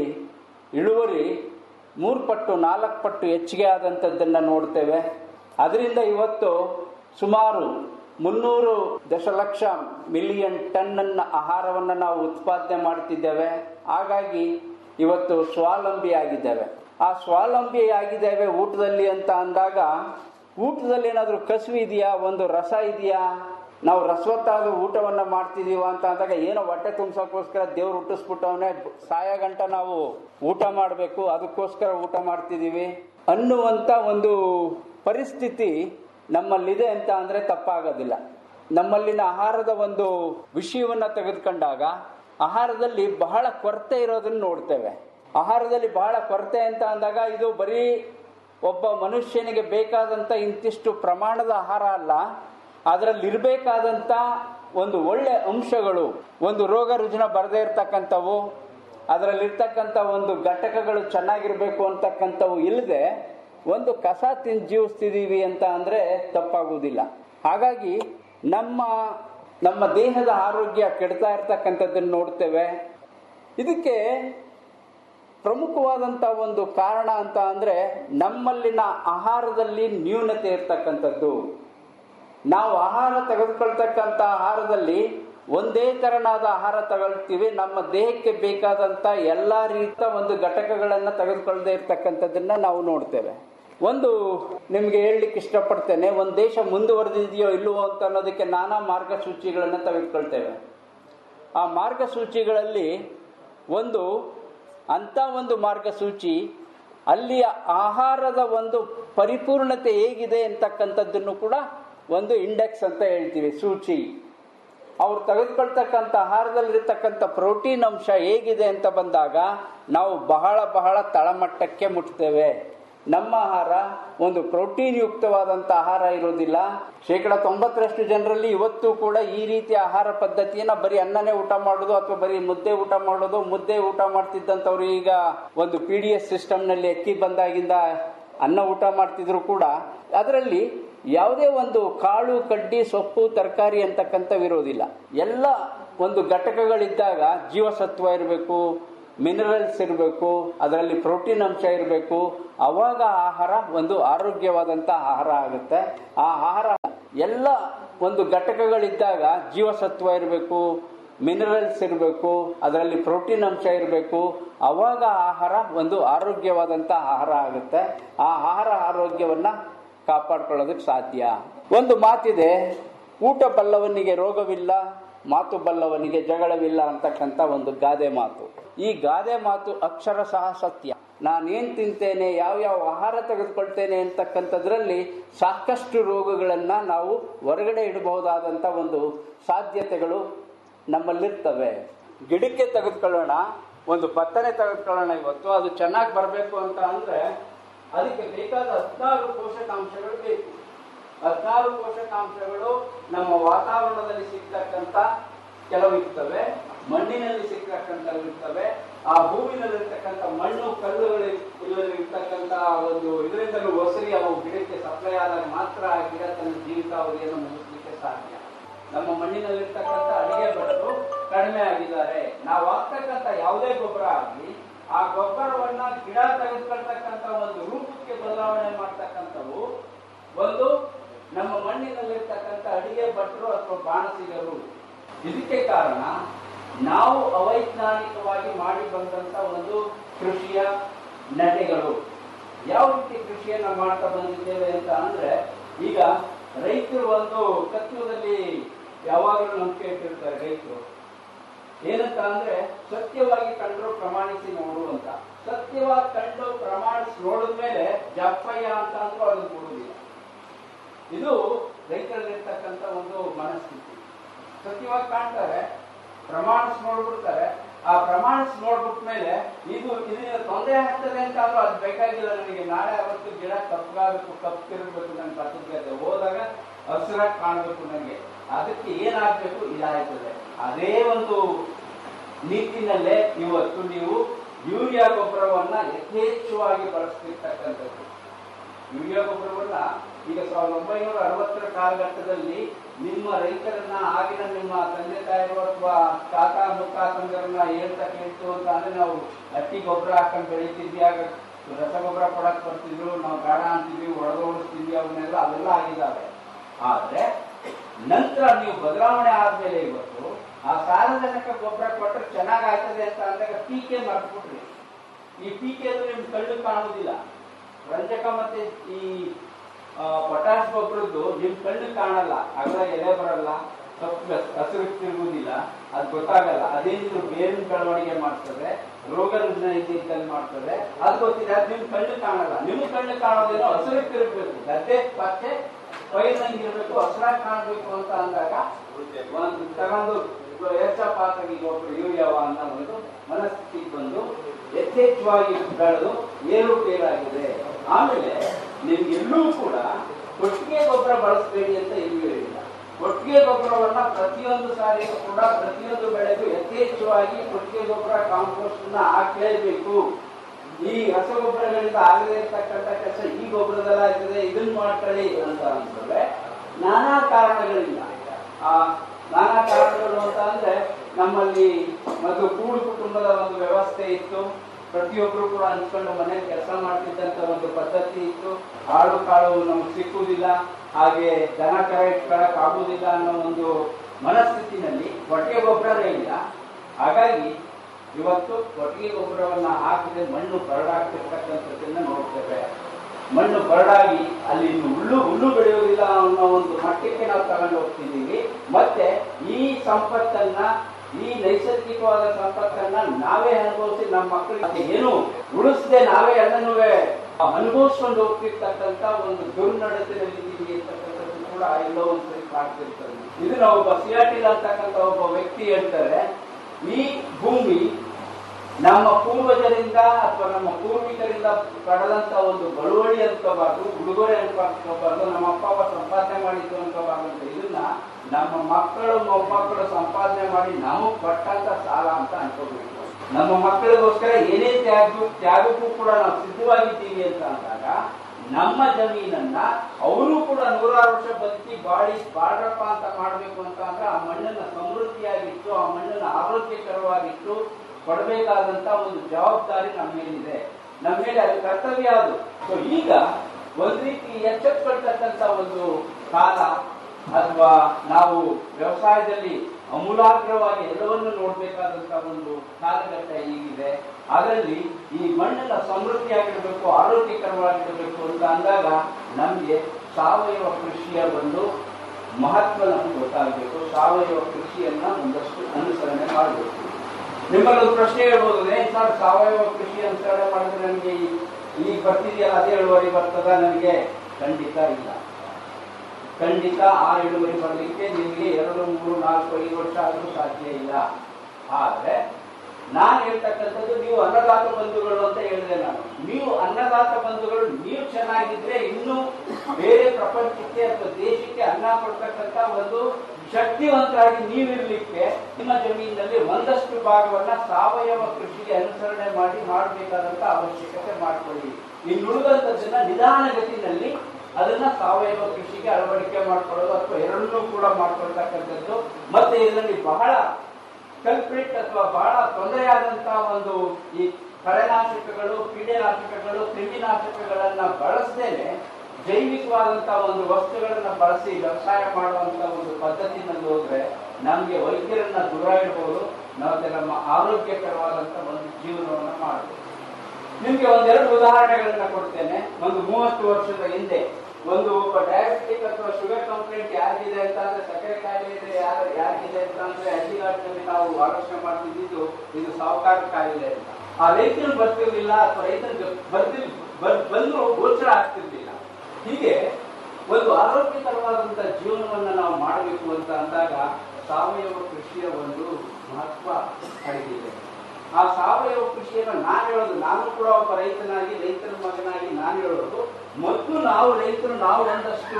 ಇಳುವರಿ ಮೂರು ಪಟ್ಟು ನಾಲ್ಕು ಪಟ್ಟು ಹೆಚ್ಚಿಗೆ ಆದಂಥದ್ದನ್ನು ನೋಡ್ತೇವೆ ಅದರಿಂದ ಇವತ್ತು ಸುಮಾರು ಮುನ್ನೂರು ದಶಲಕ್ಷ ಮಿಲಿಯನ್ ಟನ್ ಆಹಾರವನ್ನು ನಾವು ಉತ್ಪಾದನೆ ಮಾಡ್ತಿದ್ದೇವೆ ಹಾಗಾಗಿ ಇವತ್ತು ಸ್ವಾವಲಂಬಿ ಆಗಿದ್ದೇವೆ ಆ ಸ್ವಾವಲಂಬಿ ಆಗಿದ್ದೇವೆ ಊಟದಲ್ಲಿ ಅಂತ ಅಂದಾಗ ಊಟದಲ್ಲಿ ಏನಾದರೂ ಕಸುವು ಇದೆಯಾ ಒಂದು ರಸ ಇದೆಯಾ ನಾವು ರಸವತ್ತಾದ ಊಟವನ್ನ ಮಾಡ್ತಿದೀವ ಅಂತ ಅಂದಾಗ ಏನೋ ಹೊಟ್ಟೆ ತುಂಬಿಸೋಕ್ಕೋಸ್ಕರ ದೇವ್ರು ಹುಟ್ಟಿಸ್ಬಿಟ್ಟವನೇ ಸಾಯ ಗಂಟ ನಾವು ಊಟ ಮಾಡಬೇಕು ಅದಕ್ಕೋಸ್ಕರ ಊಟ ಮಾಡ್ತಿದೀವಿ ಅನ್ನುವಂತ ಒಂದು ಪರಿಸ್ಥಿತಿ ನಮ್ಮಲ್ಲಿದೆ ಅಂತ ಅಂದ್ರೆ ತಪ್ಪಾಗೋದಿಲ್ಲ ನಮ್ಮಲ್ಲಿನ ಆಹಾರದ ಒಂದು ವಿಷಯವನ್ನ ತೆಗೆದುಕೊಂಡಾಗ ಆಹಾರದಲ್ಲಿ ಬಹಳ ಕೊರತೆ ಇರೋದನ್ನ ನೋಡ್ತೇವೆ ಆಹಾರದಲ್ಲಿ ಬಹಳ ಕೊರತೆ ಅಂತ ಅಂದಾಗ ಇದು ಬರೀ ಒಬ್ಬ ಮನುಷ್ಯನಿಗೆ ಬೇಕಾದಂತ ಇಂತಿಷ್ಟು ಪ್ರಮಾಣದ ಆಹಾರ ಅಲ್ಲ ಅದರಲ್ಲಿ ಇರಬೇಕಾದಂತ ಒಂದು ಒಳ್ಳೆ ಅಂಶಗಳು ಒಂದು ರೋಗ ರುಜಿನ ಬರದೇ ಇರ್ತಕ್ಕಂಥವು ಅದರಲ್ಲಿರ್ತಕ್ಕಂಥ ಒಂದು ಘಟಕಗಳು ಚೆನ್ನಾಗಿರ್ಬೇಕು ಅಂತಕ್ಕಂಥವು ಇಲ್ಲದೆ ಒಂದು ಕಸ ತಿಂದು ಜೀವಿಸ್ತಿದೀವಿ ಅಂತ ಅಂದ್ರೆ ತಪ್ಪಾಗುವುದಿಲ್ಲ ಹಾಗಾಗಿ ನಮ್ಮ ನಮ್ಮ ದೇಹದ ಆರೋಗ್ಯ ಕೆಡ್ತಾ ಇರ್ತಕ್ಕಂಥದ್ದನ್ನು ನೋಡ್ತೇವೆ ಇದಕ್ಕೆ ಪ್ರಮುಖವಾದಂಥ ಒಂದು ಕಾರಣ ಅಂತ ಅಂದ್ರೆ ನಮ್ಮಲ್ಲಿನ ಆಹಾರದಲ್ಲಿ ನ್ಯೂನತೆ ಇರ್ತಕ್ಕಂಥದ್ದು ನಾವು ಆಹಾರ ತೆಗೆದುಕೊಳ್ತಕ್ಕಂಥ ಆಹಾರದಲ್ಲಿ ಒಂದೇ ತೆರನಾದ ಆಹಾರ ತಗೊಳ್ತೀವಿ ನಮ್ಮ ದೇಹಕ್ಕೆ ಬೇಕಾದಂತ ಎಲ್ಲಾ ರೀತಿಯ ಒಂದು ಘಟಕಗಳನ್ನ ತೆಗೆದುಕೊಳ್ಳದೆ ಇರ್ತಕ್ಕಂಥದ್ದನ್ನ ನಾವು ನೋಡ್ತೇವೆ ಒಂದು ನಿಮ್ಗೆ ಹೇಳಲಿಕ್ಕೆ ಇಷ್ಟಪಡ್ತೇನೆ ಒಂದು ದೇಶ ಮುಂದುವರೆದಿದೆಯೋ ಇಲ್ಲವೋ ಅಂತ ಅನ್ನೋದಕ್ಕೆ ನಾನಾ ಮಾರ್ಗಸೂಚಿಗಳನ್ನ ತೆಗೆದುಕೊಳ್ತೇವೆ ಆ ಮಾರ್ಗಸೂಚಿಗಳಲ್ಲಿ ಒಂದು ಅಂತ ಒಂದು ಮಾರ್ಗಸೂಚಿ ಅಲ್ಲಿಯ ಆಹಾರದ ಒಂದು ಪರಿಪೂರ್ಣತೆ ಹೇಗಿದೆ ಅಂತಕ್ಕಂಥದ್ದನ್ನು ಕೂಡ ಒಂದು ಇಂಡೆಕ್ಸ್ ಅಂತ ಹೇಳ್ತೀವಿ ಸೂಚಿ ಅವ್ರು ತೆಗೆದುಕೊಳ್ತಕ್ಕಂಥ ಆಹಾರದಲ್ಲಿರ್ತಕ್ಕಂಥ ಪ್ರೋಟೀನ್ ಅಂಶ ಹೇಗಿದೆ ಅಂತ ಬಂದಾಗ ನಾವು ಬಹಳ ಬಹಳ ತಳಮಟ್ಟಕ್ಕೆ ಮುಟ್ತೇವೆ ನಮ್ಮ ಆಹಾರ ಒಂದು ಪ್ರೋಟೀನ್ ಯುಕ್ತವಾದಂಥ ಆಹಾರ ಇರೋದಿಲ್ಲ ಶೇಕಡ ತೊಂಬತ್ತರಷ್ಟು ಜನರಲ್ಲಿ ಇವತ್ತು ಕೂಡ ಈ ರೀತಿಯ ಆಹಾರ ಪದ್ಧತಿಯನ್ನ ಬರೀ ಅನ್ನನೇ ಊಟ ಮಾಡೋದು ಅಥವಾ ಬರೀ ಮುದ್ದೆ ಊಟ ಮಾಡೋದು ಮುದ್ದೆ ಊಟ ಮಾಡ್ತಿದ್ದಂಥವ್ರು ಈಗ ಒಂದು ಪಿ ಡಿ ಎಸ್ ಸಿಸ್ಟಮ್ನಲ್ಲಿ ಅಕ್ಕಿ ಬಂದಾಗಿಂದ ಅನ್ನ ಊಟ ಮಾಡ್ತಿದ್ರು ಕೂಡ ಅದರಲ್ಲಿ ಯಾವುದೇ ಒಂದು ಕಾಳು ಕಡ್ಡಿ ಸೊಪ್ಪು ತರಕಾರಿ ಅಂತಕ್ಕಂಥವಿರೋದಿಲ್ಲ ಎಲ್ಲ ಒಂದು ಘಟಕಗಳಿದ್ದಾಗ ಜೀವಸತ್ವ ಇರಬೇಕು ಮಿನರಲ್ಸ್ ಇರಬೇಕು ಅದರಲ್ಲಿ ಪ್ರೋಟೀನ್ ಅಂಶ ಇರಬೇಕು ಅವಾಗ ಆಹಾರ ಒಂದು ಆರೋಗ್ಯವಾದಂಥ ಆಹಾರ ಆಗುತ್ತೆ ಆ ಆಹಾರ ಎಲ್ಲ ಒಂದು ಘಟಕಗಳಿದ್ದಾಗ ಜೀವಸತ್ವ ಇರಬೇಕು ಮಿನರಲ್ಸ್ ಇರಬೇಕು ಅದರಲ್ಲಿ ಪ್ರೋಟೀನ್ ಅಂಶ ಇರಬೇಕು ಅವಾಗ ಆಹಾರ ಒಂದು ಆರೋಗ್ಯವಾದಂಥ ಆಹಾರ ಆಗುತ್ತೆ ಆ ಆಹಾರ ಆರೋಗ್ಯವನ್ನ ಕಾಪಾಡ್ಕೊಳ್ಳೋದಕ್ಕೆ ಸಾಧ್ಯ ಒಂದು ಮಾತಿದೆ ಊಟ ಬಲ್ಲವನಿಗೆ ರೋಗವಿಲ್ಲ ಮಾತು ಬಲ್ಲವನಿಗೆ ಜಗಳವಿಲ್ಲ ಅಂತಕ್ಕಂಥ ಒಂದು ಗಾದೆ ಮಾತು ಈ ಗಾದೆ ಮಾತು ಅಕ್ಷರಶಃ ಸತ್ಯ ನಾನೇನ್ ತಿಂತೇನೆ ಯಾವ ಯಾವ ಆಹಾರ ತೆಗೆದುಕೊಳ್ತೇನೆ ಅಂತಕ್ಕಂಥದ್ರಲ್ಲಿ ಸಾಕಷ್ಟು ರೋಗಗಳನ್ನ ನಾವು ಹೊರಗಡೆ ಇಡಬಹುದಾದಂಥ ಒಂದು ಸಾಧ್ಯತೆಗಳು ನಮ್ಮಲ್ಲಿರ್ತವೆ ಗಿಡಕ್ಕೆ ತೆಗೆದುಕೊಳ್ಳೋಣ ಒಂದು ಭತ್ತನೆ ತೆಗೆದುಕೊಳ್ಳೋಣ ಇವತ್ತು ಅದು ಚೆನ್ನಾಗಿ ಬರಬೇಕು ಅಂತ ಅಂದ್ರೆ ಅದಕ್ಕೆ ಬೇಕಾದ ಹದಿನಾರು ಪೋಷಕಾಂಶಗಳು ಬೇಕು ಹದಿನಾರು ಪೋಷಕಾಂಶಗಳು ನಮ್ಮ ವಾತಾವರಣದಲ್ಲಿ ಸಿಗ್ತಕ್ಕಂಥ ಕೆಲವು ಇರ್ತವೆ ಮಣ್ಣಿನಲ್ಲಿ ಸಿಗ್ತಕ್ಕಂಥವು ಇರ್ತವೆ ಆ ಭೂಮಿನಲ್ಲಿರ್ತಕ್ಕಂಥ ಮಣ್ಣು ಕಲ್ಲುಗಳು ಇಲ್ಲಲ್ಲಿ ಇರ್ತಕ್ಕಂಥ ಒಂದು ಇದರಿಂದಲೂ ಒಸರಿ ಅವು ಗಿಡಕ್ಕೆ ಸಪ್ಲೈ ಆದಾಗ ಮಾತ್ರ ಆ ಗಿಡ ತನ್ನ ಜೀವಿತಾವಧಿಯನ್ನು ಮುಗಿಸ್ಲಿಕ್ಕೆ ಸಾಧ್ಯ ನಮ್ಮ ಮಣ್ಣಿನಲ್ಲಿರ್ತಕ್ಕಂಥ ಅಡಿಗೆ ಭಟ್ರು ಕಡಿಮೆ ಆಗಿದ್ದಾರೆ ನಾವು ಹಾಕ್ತಕ್ಕಂಥ ಯಾವುದೇ ಗೊಬ್ಬರ ಆಗಲಿ ಆ ಗೊಬ್ಬರವನ್ನ ಗಿಡ ತೆಗೆದುಕೊಳ್ತಕ್ಕಂಥ ಒಂದು ರೂಪಕ್ಕೆ ಬದಲಾವಣೆ ಮಾಡ್ತಕ್ಕಂಥವು ಒಂದು ನಮ್ಮ ಮಣ್ಣಿನಲ್ಲಿರ್ತಕ್ಕಂಥ ಅಡಿಗೆ ಭಟ್ರು ಅಥವಾ ಬಾಣಸಿಗರು ಇದಕ್ಕೆ ಕಾರಣ ನಾವು ಅವೈಜ್ಞಾನಿಕವಾಗಿ ಮಾಡಿ ಬಂದಂತ ಒಂದು ಕೃಷಿಯ ನಡೆಗಳು ಯಾವ ರೀತಿ ಕೃಷಿಯನ್ನ ಮಾಡ್ತಾ ಬಂದಿದ್ದೇವೆ ಅಂತ ಅಂದ್ರೆ ಈಗ ರೈತರು ಒಂದು ತತ್ವದಲ್ಲಿ ಯಾವಾಗಲೂ ನಂಬಿಕೆ ಇಟ್ಟಿರ್ತಾರೆ ರೈತರು ಏನಂತ ಅಂದ್ರೆ ಸತ್ಯವಾಗಿ ಕಂಡ್ರು ಪ್ರಮಾಣಿಸಿ ನೋಡು ಅಂತ ಸತ್ಯವಾಗಿ ಕಂಡು ಪ್ರಮಾಣಿಸಿ ನೋಡಿದ್ಮೇಲೆ ಜಪ್ಪಯ್ಯ ಅಂತ ಅಂದ್ರೂ ಅದನ್ನು ಕೊಡುವುದಿಲ್ಲ ಇದು ರೈತರಲ್ಲಿರ್ತಕ್ಕಂಥ ಒಂದು ಮನಸ್ಥಿತಿ ಸತ್ಯವಾಗಿ ಕಾಣ್ತಾರೆ ಪ್ರಮಾಣಿಸಿ ನೋಡ್ಬಿಡ್ತಾರೆ ಆ ಪ್ರಮಾಣಿಸಿ ನೋಡ್ಬಿಟ್ಮೇಲೆ ಇದು ಇದರಿಂದ ತೊಂದರೆ ಆಗ್ತದೆ ಅಂತ ಆದ್ರೂ ಅದು ಬೇಕಾಗಿಲ್ಲ ನನಗೆ ನಾಳೆ ಅವತ್ತು ಗಿಡ ಕಪ್ಪಗಾಗಬೇಕು ಕಪ್ಪು ತಿರುಗಬೇಕು ನನ್ನ ಪತ್ರಿಕೆ ಹೋದಾಗ ಹಸಿರಾಗಿ ಕಾಣಬೇಕು ನನಗೆ ಅದಕ್ಕೆ ಏನಾಗಬೇಕು ಇದಾಗ್ತದೆ ಅದೇ ಒಂದು ನೀತಿನಲ್ಲೇ ಇವತ್ತು ನೀವು ಯೂರಿಯಾ ಗೊಬ್ಬರವನ್ನ ಯಥೇಚ್ಛವಾಗಿ ಬಳಸ್ತಿರ್ತಕ್ಕಂಥದ್ದು ಯೂರಿಯಾ ಗೊಬ್ಬರವನ್ನ ಈಗ ಸಾವಿರದ ಒಂಬೈನೂರ ಅರವತ್ತರ ಕಾಲಘಟ್ಟದಲ್ಲಿ ನಿಮ್ಮ ರೈತರನ್ನ ಆಗಿನ ನಿಮ್ಮ ತಂದೆ ತಾಯಿರು ಅಥವಾ ತಾತ ಮುತ್ತಾತಂದರನ್ನ ಹೇಳ್ತಾ ಕೇಳ್ತು ಅಂತ ಅಂದ್ರೆ ನಾವು ಹಟ್ಟಿ ಗೊಬ್ಬರ ಹಾಕೊಂಡು ಬೆಳಿತಿದ್ವಿ ಆಗ ರಸಗೊಬ್ಬರ ಕೊಡಕ್ ಬರ್ತಿದ್ರು ನಾವು ಬೇಡ ಅಂತಿದ್ವಿ ಒಡೆದೋಡಿಸ್ತಿದ್ವಿ ಅವನ್ನೆಲ್ಲ ಅವೆಲ್ಲ ಆಗಿದ್ದಾವೆ ಆದ್ರೆ ನಂತರ ನೀವು ಬದಲಾವಣೆ ಆದ್ಮೇಲೆ ಇವತ್ತು ಆ ಸಾರ್ವಜನಿಕ ಗೊಬ್ಬರ ಕೊಟ್ಟರೆ ಚೆನ್ನಾಗ್ ಆಗ್ತದೆ ಅಂತ ಅಂದಾಗ ಪೀಕೆ ಮರ್ತ್ಬಿಟ್ರಿ ಈ ಪೀಕೆ ಅಂದ್ರೆ ನಿಮ್ಗೆ ಕళ్ళు ಕಾಣುವುದಿಲ್ಲ ರಂಜಕ ಮತ್ತೆ ಈ ಆ, ಪೊಟ್ಯಾಶ್ ಗೊಬ್ಬರದ್ದು ನಿಮ್ ಕಣ್ಣು ಕಾಣಲ್ಲ ಅಗಲ ಎಲೆ ಬರಲ್ಲ ಕಪ್ಪು ಹಸಿರು ತಿರುಗುದಿಲ್ಲ ಅದು ಗೊತ್ತಾಗಲ್ಲ ಅದೇನಿದ್ರು ಬೇರಿನ ಬೆಳವಣಿಗೆ ಮಾಡ್ತದೆ ರೋಗ ರುಜಿನ ಇದ್ದಲ್ಲಿ ಮಾಡ್ತದೆ ಅದು ಗೊತ್ತಿದೆ ಅದು ನಿಮ್ ಕಣ್ಣು ಕಾಣಲ್ಲ ನಿಮ್ ಕಣ್ಣು ಕಾಣೋದೇನೋ ಹಸಿರು ತಿರುಗಬೇಕು ಗದ್ದೆ ಪಚ್ಚೆ ಪೈರ್ನಂಗಿರ್ಬೇಕು ಹಸಿರಾಗಿ ಕಾಣಬೇಕು ಅಂತ ಅಂದಾಗ ಒಂದು ತಗೊಂಡು ಹೆಚ್ಚ ಪಾತ್ರೆಗೆ ಒಬ್ರು ಯೂರಿಯಾವ ಅಂತ ಒಂದು ಮನಸ್ಥಿತಿಗೆ ಬಂದು ಯಥೇಚ್ಛವಾಗಿ ಬೆಳೆದು ಏರುಪೇರಾಗಿದೆ ಆಮೇಲೆ ನಿಮ್ಗೆಲ್ಲೂ ಕೂಡ ಕೊಟ್ಟಿಗೆ ಗೊಬ್ಬರ ಬಳಸಬೇಡಿ ಅಂತ ಎಲ್ಲೂ ಹೇಳಿಲ್ಲ ಕೊಟ್ಟಿಗೆ ಗೊಬ್ಬರವನ್ನ ಪ್ರತಿಯೊಂದು ಸಾರಿಗೂ ಕೂಡ ಪ್ರತಿಯೊಂದು ಬೆಳೆಗೂ ಯಥೇಚ್ಛವಾಗಿ ಕೊಟ್ಟಿಗೆ ಗೊಬ್ಬರ ಕಾಂಪೋಸ್ಟ್ ನ ಹಾಕ್ಲೇಬೇಕು ಈ ರಸಗೊಬ್ಬರಗಳಿಂದ ಆಗದೇ ಇರ್ತಕ್ಕಂಥ ಕೆಲಸ ಈ ಗೊಬ್ಬರದಲ್ಲಿ ಆಗ್ತದೆ ಇದನ್ನ ಮಾಡ್ಕೊಳ್ಳಿ ಅಂತ ಅನ್ಕೊಂಡ್ರೆ ನಾನಾ ಕಾರಣಗಳಿಂದ ಆ ನಾನಾ ಕಾರಣಗಳು ಅಂತ ಅಂದ್ರೆ ನಮ್ಮಲ್ಲಿ ಮೊದಲು ಕೂಡು ಕುಟುಂಬದ ಒಂದು ವ್ಯವಸ್ಥೆ ಇತ್ತು ಪ್ರತಿಯೊಬ್ಬರು ಕೂಡ ಹಂಚ್ಕೊಂಡು ಮನೇಲಿ ಕೆಲಸ ಮಾಡ್ತಿದ್ದಂತ ಒಂದು ಪದ್ಧತಿ ಇತ್ತು ಆಳು ಕಾಳು ನಮ್ಗೆ ಸಿಕ್ಕುವುದಿಲ್ಲ ಹಾಗೆ ದನ ಕರ ಇಟ್ಕೊಳಕ್ ಆಗುವುದಿಲ್ಲ ಅನ್ನೋ ಒಂದು ಮನಸ್ಥಿತಿನಲ್ಲಿ ಹೊಟ್ಟೆ ಗೊಬ್ಬರನೇ ಇಲ್ಲ ಹಾಗಾಗಿ ಇವತ್ತು ಕೊಟ್ಟಿಗೆ ಗೊಬ್ಬರವನ್ನ ಹಾಕಿದ್ರೆ ಮಣ್ಣು ಬರಡಾಗ್ತಿರ್ತಕ್ಕಂಥದ್ದನ್ನ ನೋಡ್ತೇವೆ ಮಣ್ಣು ಬರಡಾಗಿ ಅಲ್ಲಿ ಇನ್ನು ಹುಲ್ಲು ಹುಲ್ಲು ಬೆಳೆಯುವುದಿಲ್ಲ ಅನ್ನೋ ಒಂದು ಮಟ್ಟಕ್ಕೆ ನಾವು ತಗೊಂಡು ಹೋಗ್ತಿದ್ದೀವಿ ಮತ್ತೆ ಈ ಸಂಪತ್ತನ್ನ ಈ ನೈಸರ್ಗಿಕವಾದ ಸಂಪತ್ತನ್ನ ನಾವೇ ಅನುಭವಿಸಿ ನಮ್ಮ ಮಕ್ಕಳಿಗೆ ಏನು ಉಳಿಸದೆ ನಾವೇ ಅದನ್ನು ಅನುಭವಿಸ್ಕೊಂಡು ಹೋಗ್ತಿರ್ತಕ್ಕಂಥ ಒಂದು ದುರ್ನಡತೆಯಲ್ಲಿ ಇದ್ದೀವಿ ಅಂತಕ್ಕಂಥದ್ದು ಕೂಡ ಎಲ್ಲೋ ಒಂದ್ಸರಿ ಕಾಡ್ತಿರ್ತದೆ ಇದು ನಾವು ಒಬ್ಬ ಸಿಯಾಟಿಲ್ ಅಂತಕ್ಕಂಥ ಒಬ್ಬ ವ್ಯಕ್ತಿ ಹೇಳ್ತಾರೆ ಈ ಭೂಮಿ ನಮ್ಮ ಪೂರ್ವಜರಿಂದ ಅಥವಾ ನಮ್ಮ ಪೂರ್ವಿಕರಿಂದ ಪಡೆದಂತ ಒಂದು ಬಳುವಳಿ ಅನ್ಕೋಬಾರ್ದು ಉಡುಗೊರೆ ಅನ್ಕೋಬಾರ್ದು ನಮ್ಮ ಅಪ್ಪ ಅಪ್ಪ ಸಂಪಾದನೆ ಮಾಡಿದ್ದು ಅನ್ಕೋಬಾರ್ದು ಅಂತ ಇದನ್ನ ನಮ್ಮ ಮಕ್ಕಳು ಮೊಮ್ಮಕ್ಕಳು ಸಂಪಾದನೆ ಮಾಡಿ ನಮಗ್ ಕೊಟ್ಟಂತ ಸಾಲ ಅಂತ ಅನ್ಕೋಬೇಕು ನಮ್ಮ ಮಕ್ಕಳಿಗೋಸ್ಕರ ಏನೇ ತ್ಯಾಗ ತ್ಯಾಗಕ್ಕೂ ಕೂಡ ನಾವು ಸಿದ್ಧವಾಗಿದ್ದೀವಿ ಅಂತ ಅಂದಾಗ ನಮ್ಮ ಜಮೀನನ್ನ ಅವರು ಕೂಡ ನೂರಾರು ವರ್ಷ ಬದುಕಿ ಬಾಳಿ ಬಾಡ್ರಪ್ಪ ಅಂತ ಮಾಡ್ಬೇಕು ಅಂತ ಅಂದ್ರೆ ಆ ಮಣ್ಣನ್ನ ಸಮೃದ್ಧಿಯಾಗಿಟ್ಟು ಆ ಮಣ್ಣನ್ನ ಆರೋಗ್ಯಕರವಾಗಿಟ್ಟು ಕೊಡಬೇಕಾದಂತ ಒಂದು ಜವಾಬ್ದಾರಿ ನಮ್ಮ ಮೇಲಿದೆ ನಮ್ಮ ಮೇಲೆ ಅದು ಕರ್ತವ್ಯ ಅದು ಸೊ ಈಗ ಒಂದ್ ರೀತಿ ಎಚ್ಚೆತ್ಕೊಳ್ತಕ್ಕಂತ ಒಂದು ಕಾಲ ಅಥವಾ ನಾವು ವ್ಯವಸಾಯದಲ್ಲಿ ಅಮೂಲಾಗ್ರವಾಗಿ ಎಲ್ಲವನ್ನು ನೋಡ್ಬೇಕಾದಂತ ಒಂದು ಕಾಲಘಟ್ಟ ಈಗಿದೆ ಅದರಲ್ಲಿ ಈ ಮಣ್ಣನ್ನ ಸಮೃದ್ಧಿಯಾಗಿರ್ಬೇಕು ಆರೋಗ್ಯಕರವಾಗಿರಬೇಕು ಅಂತ ಅಂದಾಗ ನಮ್ಗೆ ಸಾವಯವ ಕೃಷಿಯ ಒಂದು ಮಹತ್ವ ನಮ್ಗೆ ಗೊತ್ತಾಗಬೇಕು ಸಾವಯವ ಕೃಷಿಯನ್ನ ಒಂದಷ್ಟು ಅನುಸರಣೆ ಮಾಡಬೇಕು ನಿಮ್ಮಲ್ಲಿ ಒಂದು ಪ್ರಶ್ನೆ ಹೇಳ್ಬೋದು ಏನ್ ಸರ್ ಸಾವಯವ ಕೃಷಿ ಅನುಸರಣೆ ಮಾಡಿದ್ರೆ ನನಗೆ ಈ- ಈಗ ಬರ್ತಿದೆಯಲ್ಲ ಅದೇ ಇಳುವರಿ ಬರ್ತದ ನನಗೆ ಖಂಡಿತ ಇಲ್ಲ ಖಂಡಿತ ಆ ಇಳುವರಿ ಬರಲಿಕ್ಕೆ ನಿಮಗೆ ಎರಡು ಮೂರು ನಾಲ್ಕು ಐದು ವರ್ಷ ಆದರೂ ಸಾಧ್ಯ ಇಲ್ಲ ಆದ್ರೆ ನಾನು ಹೇಳ್ತಕ್ಕಂಥದ್ದು ನೀವು ಅನ್ನದಾತ ಬಂಧುಗಳು ಅಂತ ಹೇಳಿದೆ ನಾನು ನೀವು ಅನ್ನದಾತ ಬಂಧುಗಳು ನೀವು ಚೆನ್ನಾಗಿದ್ರೆ ಇನ್ನು ಬೇರೆ ಪ್ರಪಂಚಕ್ಕೆ ಅಥವಾ ದೇಶಕ್ಕೆ ಅನ್ನ ಕೊಡ್ತಕ್ಕಂಥ ಒಂದು ಶಕ್ತಿವಂತರಾಗಿ ನೀವಿರ್ಲಿಕ್ಕೆ ನಿಮ್ಮ ಜಮೀನಿನಲ್ಲಿ ಒಂದಷ್ಟು ಭಾಗವನ್ನ ಸಾವಯವ ಕೃಷಿಗೆ ಅನುಸರಣೆ ಮಾಡಿ ಮಾಡಬೇಕಾದಂತ ಅವಶ್ಯಕತೆ ಮಾಡ್ಕೊಳ್ಳಿ ಇನ್ನುಳಿದಂಥದ್ದನ್ನ ನಿಧಾನಗತಿನಲ್ಲಿ ಅದನ್ನ ಸಾವಯವ ಕೃಷಿಗೆ ಅಳವಡಿಕೆ ಮಾಡ್ಕೊಳ್ಳೋದು ಅಥವಾ ಎರಡನ್ನೂ ಕೂಡ ಮಾಡ್ಕೊಳ್ತಕ್ಕಂಥದ್ದು ಮತ್ತೆ ಇದರಲ್ಲಿ ಬಹಳ ಕಲ್ಪ್ರಿಟ್ ಅಥವಾ ಬಹಳ ತೊಂದರೆಯಾದಂತಹ ಒಂದು ಈ ಕಳೆನಾಶಕಗಳು ಕೀಟನಾಶಕಗಳು ಕ್ರಿಮಿನಾಶಕಗಳನ್ನ ಬಳಸದೇನೆ ಜೈವಿಕವಾದಂತಹ ಒಂದು ವಸ್ತುಗಳನ್ನ ಬಳಸಿ ವ್ಯವಸಾಯ ಮಾಡುವಂತ ಒಂದು ಪದ್ಧತಿನಲ್ಲಿ ಹೋದ್ರೆ ನಮ್ಗೆ ವೈದ್ಯರನ್ನ ದೂರ ಇಡಬಹುದು ಮತ್ತೆ ನಮ್ಮ ಆರೋಗ್ಯಕರವಾದಂತ ಒಂದು ಜೀವನವನ್ನ ಮಾಡಬಹುದು ನಿಮ್ಗೆ ಒಂದೆರಡು ಉದಾಹರಣೆಗಳನ್ನ ಕೊಡ್ತೇನೆ ಒಂದು ಮೂವತ್ತು ವರ್ಷದ ಹಿಂದೆ ಒಂದು ಒಬ್ಬ ಡಯಾಬಿಟಿಕ್ ಅಥವಾ ಶುಗರ್ ಕಂಪ್ಲೇಂಟ್ ಯಾರಿಗಿದೆ ಅಂತ ಅಂದ್ರೆ ಸಕ್ಕರೆ ಕಾಯಿಲೆ ಇದೆ ಯಾರು ಯಾರಿಗಿದೆ ಅಂತ ಅಂದ್ರೆ ಹಳ್ಳಿಗಾಡಿನಲ್ಲಿ ನಾವು ಆಲೋಚನೆ ಮಾಡ್ತಿದ್ದು ಇದು ಸಾಹುಕಾರ ಕಾಯಿಲೆ ಅಂತ ಆ ರೈತರು ಬರ್ತಿರ್ಲಿಲ್ಲ ಅಥವಾ ರೈತರಿಗೆ ಬರ್ತಿರ್ ಬರ್- ಬಂದ್ರು ಗೋಚರ ಆಗ್ತಿರ್ಲಿಲ್ಲ ಹೀಗೆ ಒಂದು ಆರೋಗ್ಯಕರವಾದಂತ ಜೀವನವನ್ನ ನಾವು ಮಾಡಬೇಕು ಅಂತ ಅಂದಾಗ ಸಾವಯವ ಕೃಷಿಯ ಒಂದು ಮಹತ್ವ ಅಡಗಿದೆ ಆ ಸಾವಯವ ಕೃಷಿಯನ್ನು ನಾನು ಹೇಳೋದು ನಾನು ಕೂಡ ಒಬ್ಬ ರೈತನಾಗಿ ರೈತರ ಮಗನಾಗಿ ನಾನು ಹೇಳೋದು ಮೊದಲು ನಾವು ರೈತರು ನಾವು ಒಂದಷ್ಟು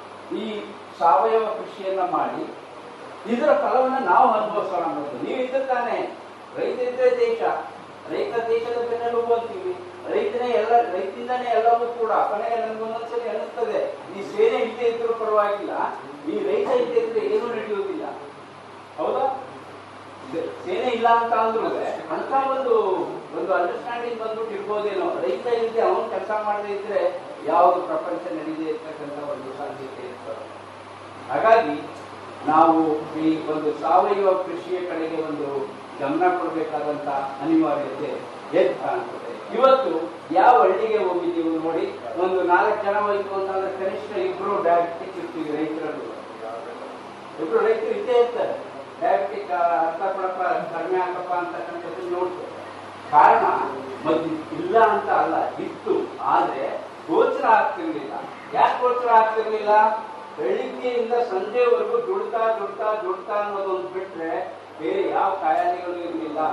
ಈ ಸಾವಯವ ಕೃಷಿಯನ್ನ ಮಾಡಿ ಇದರ ಫಲವನ್ನ ನಾವು ಅನುಭವಿಸೋಣ ಅನ್ನೋದು ನೀವು ಇದ್ರೆ ತಾನೇ ರೈತ ಇದ್ರೆ ದೇಶ ರೈತ ದೇಶದ ಬೆನ್ನೆಲುಬು ಅಂತೀವಿ ರೈತನೇ ಎಲ್ಲ ರೈತಿಂದಾನೇ ಎಲ್ಲವೂ ಕೂಡ ಕೊನೆಗೆ ನನ್ಗೊಂದೊಂದ್ಸಲಿ ಅನಿಸ್ತದೆ ಈ ಸೇನೆ ಇಲ್ಲದೆ ಇದ್ರೂ ಪರವಾಗಿಲ್ಲ ಈ ರೈತ ಇಲ್ಲದೆ ಇದ್ರೆ ಏನೂ ನಡೆಯುವುದಿಲ್ಲ ಹೌದಾ ಇದೆ. ಸೇನೆ ಇಲ್ಲ ಅಂತ ಅಂದ್ರು ಅಂತ ಒಂದು ಒಂದು ಅಂಡರ್ಸ್ಟ್ಯಾಂಡಿಂಗ್ ಬಂದ್ಬಿಟ್ಟು ಇರ್ಬೋದೇನೋ ರೈತ ಇಲ್ಲದೆ ಅವನು ಕೆಲಸ ಮಾಡದೇ ಇದ್ರೆ ಯಾವುದು ಪ್ರಪಂಚ ನಡೀದೇ ಇರ್ತಕ್ಕಂಥ ಒಂದು ಸಾಧ್ಯತೆ ಇರ್ತದೆ ಹಾಗಾಗಿ ನಾವು ಈ ಒಂದು ಸಾವಯವ ಕೃಷಿಯ ಕಡೆಗೆ ಒಂದು ಗಮನ ಕೊಡಬೇಕಾದಂತ ಅನಿವಾರ್ಯತೆ ಎದ್ದು ಕಾಣ್ತದೆ ಇವತ್ತು ಯಾವ ಹಳ್ಳಿಗೆ ಹೋಗಿದ್ದೀವಿ ನೋಡಿ ಒಂದು ನಾಲ್ಕು ಜನ ಹೋಯ್ತು ಅಂತಂದ್ರೆ ಕನಿಷ್ಠ ಇಬ್ರು ಡಯಾಬಿಟಿಕ್ ಇರ್ತೀವಿ ರೈತರದ್ದು ಇಬ್ರು ರೈತರು ಇದ್ದೇ ಇರ್ತಾರೆ ಡಯಾಬಿಟಿಕ್ ಅರ್ಥ ಕೊಡಪ್ಪ ಕಡಿಮೆ ಹಾಕಪ್ಪ ಅಂತಕ್ಕಂಥದ್ದು ನೋಡ್ತಾರೆ ಕಾರಣ ಮತ್ತೆ ಇಲ್ಲ ಅಂತ ಅಲ್ಲ ಇತ್ತು ಆದ್ರೆ ಗೋಚರ ಆಗ್ತಿರ್ಲಿಲ್ಲ ಯಾಕೆ ಗೋಚರ ಆಗ್ತಿರ್ಲಿಲ್ಲ ಬೆಳಿಗ್ಗೆಯಿಂದ ಸಂಜೆವರೆಗೂ ದುಡ್ತಾ ದುಡ್ತಾ ದುಡ್ತಾ ಅನ್ನೋದೊಂದು ಬಿಟ್ರೆ ಬೇರೆ ಯಾವ ಕಾಯಿಲೆಗಳು ಇರಲಿಲ್ಲ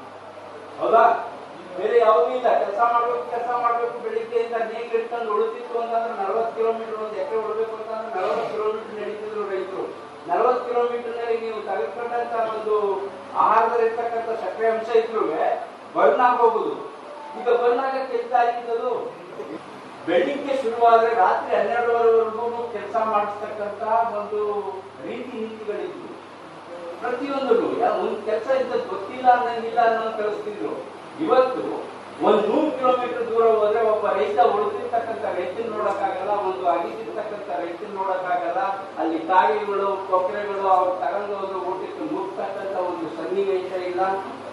ಹೌದಾ ಬೇರೆ ಯಾವುದೂ ಇಲ್ಲ ಕೆಲಸ ಮಾಡ್ಬೇಕು ಕೆಲಸ ಮಾಡ್ಬೇಕು ಬೆಳಿಗ್ಗೆಯಿಂದ ನೇಗ್ ಇಟ್ಕೊಂಡು ಉಳಿತಿತ್ತು ಅಂತಂದ್ರೆ ನಲವತ್ತು ಕಿಲೋಮೀಟರ್ ಒಂದು ಎಕರೆ ಉಳ್ಬೇಕು ಅಂತಂದ್ರೆ ನಲವತ್ತು ಕಿಲೋಮೀಟರ್ ನಡೀತಿದ್ರು ರೈತರು ನಲವತ್ತು ಕಿಲೋಮೀಟರ್ ನಲ್ಲಿ ನೀವು ತೆಗೆದುಕೊಂಡಂತ ಒಂದು ಆಹಾರದಲ್ಲಿರ್ತಕ್ಕಂಥ ಸಕ್ಕರೆ ಅಂಶ ಇದ್ರು ಬರ್ನ್ ಆಗೋಗುದು ಈಗ ಬರ್ನ್ ಆಗಕ್ಕೆ ಎಷ್ಟು ಆಗಿದ್ದದು ಬೆಳಿಗ್ಗೆ ಶುರುವಾದ್ರೆ ರಾತ್ರಿ ಹನ್ನೆರಡುವರೆವರೆಗೂ ಕೆಲಸ ಮಾಡಿಸ್ತಕ್ಕಂತ ಒಂದು ರೀತಿ ನೀತಿಗಳಿದ್ವು ಪ್ರತಿಯೊಂದು ಒಂದು ಕೆಲಸ ಇದ್ದದ್ದು ಗೊತ್ತಿಲ್ಲ ಅನ್ನಂಗಿಲ್ಲ ಅನ್ನೋ ಕಳಿಸ್ತಿದ್ರು ಇವತ್ತು ಒಂದ್ ನೂರು ಕಿಲೋಮೀಟರ್ ದೂರ ಹೋದ್ರೆ ಒಬ್ಬ ರೈತ ಉಳಿದಿರ್ತಕ್ಕಂಥ ರೈತನ ನೋಡಕ್ಕಾಗಲ್ಲ ಒಂದು ಅಗಿದಿರ್ತಕ್ಕಂಥ ರೈತನ ನೋಡಕ್ಕಾಗಲ್ಲ ಅಲ್ಲಿ ಕಾಗೆಗಳು ಕೊಕ್ಕರೆಗಳು ಅವ್ರು ತಗೊಂಡು ಹೋದ್ರು ಊಟಕ್ಕೆ ಮುಗ್ತಕ್ಕಂಥ ಒಂದು ಸನ್ನಿವೇಶ ಇಲ್ಲ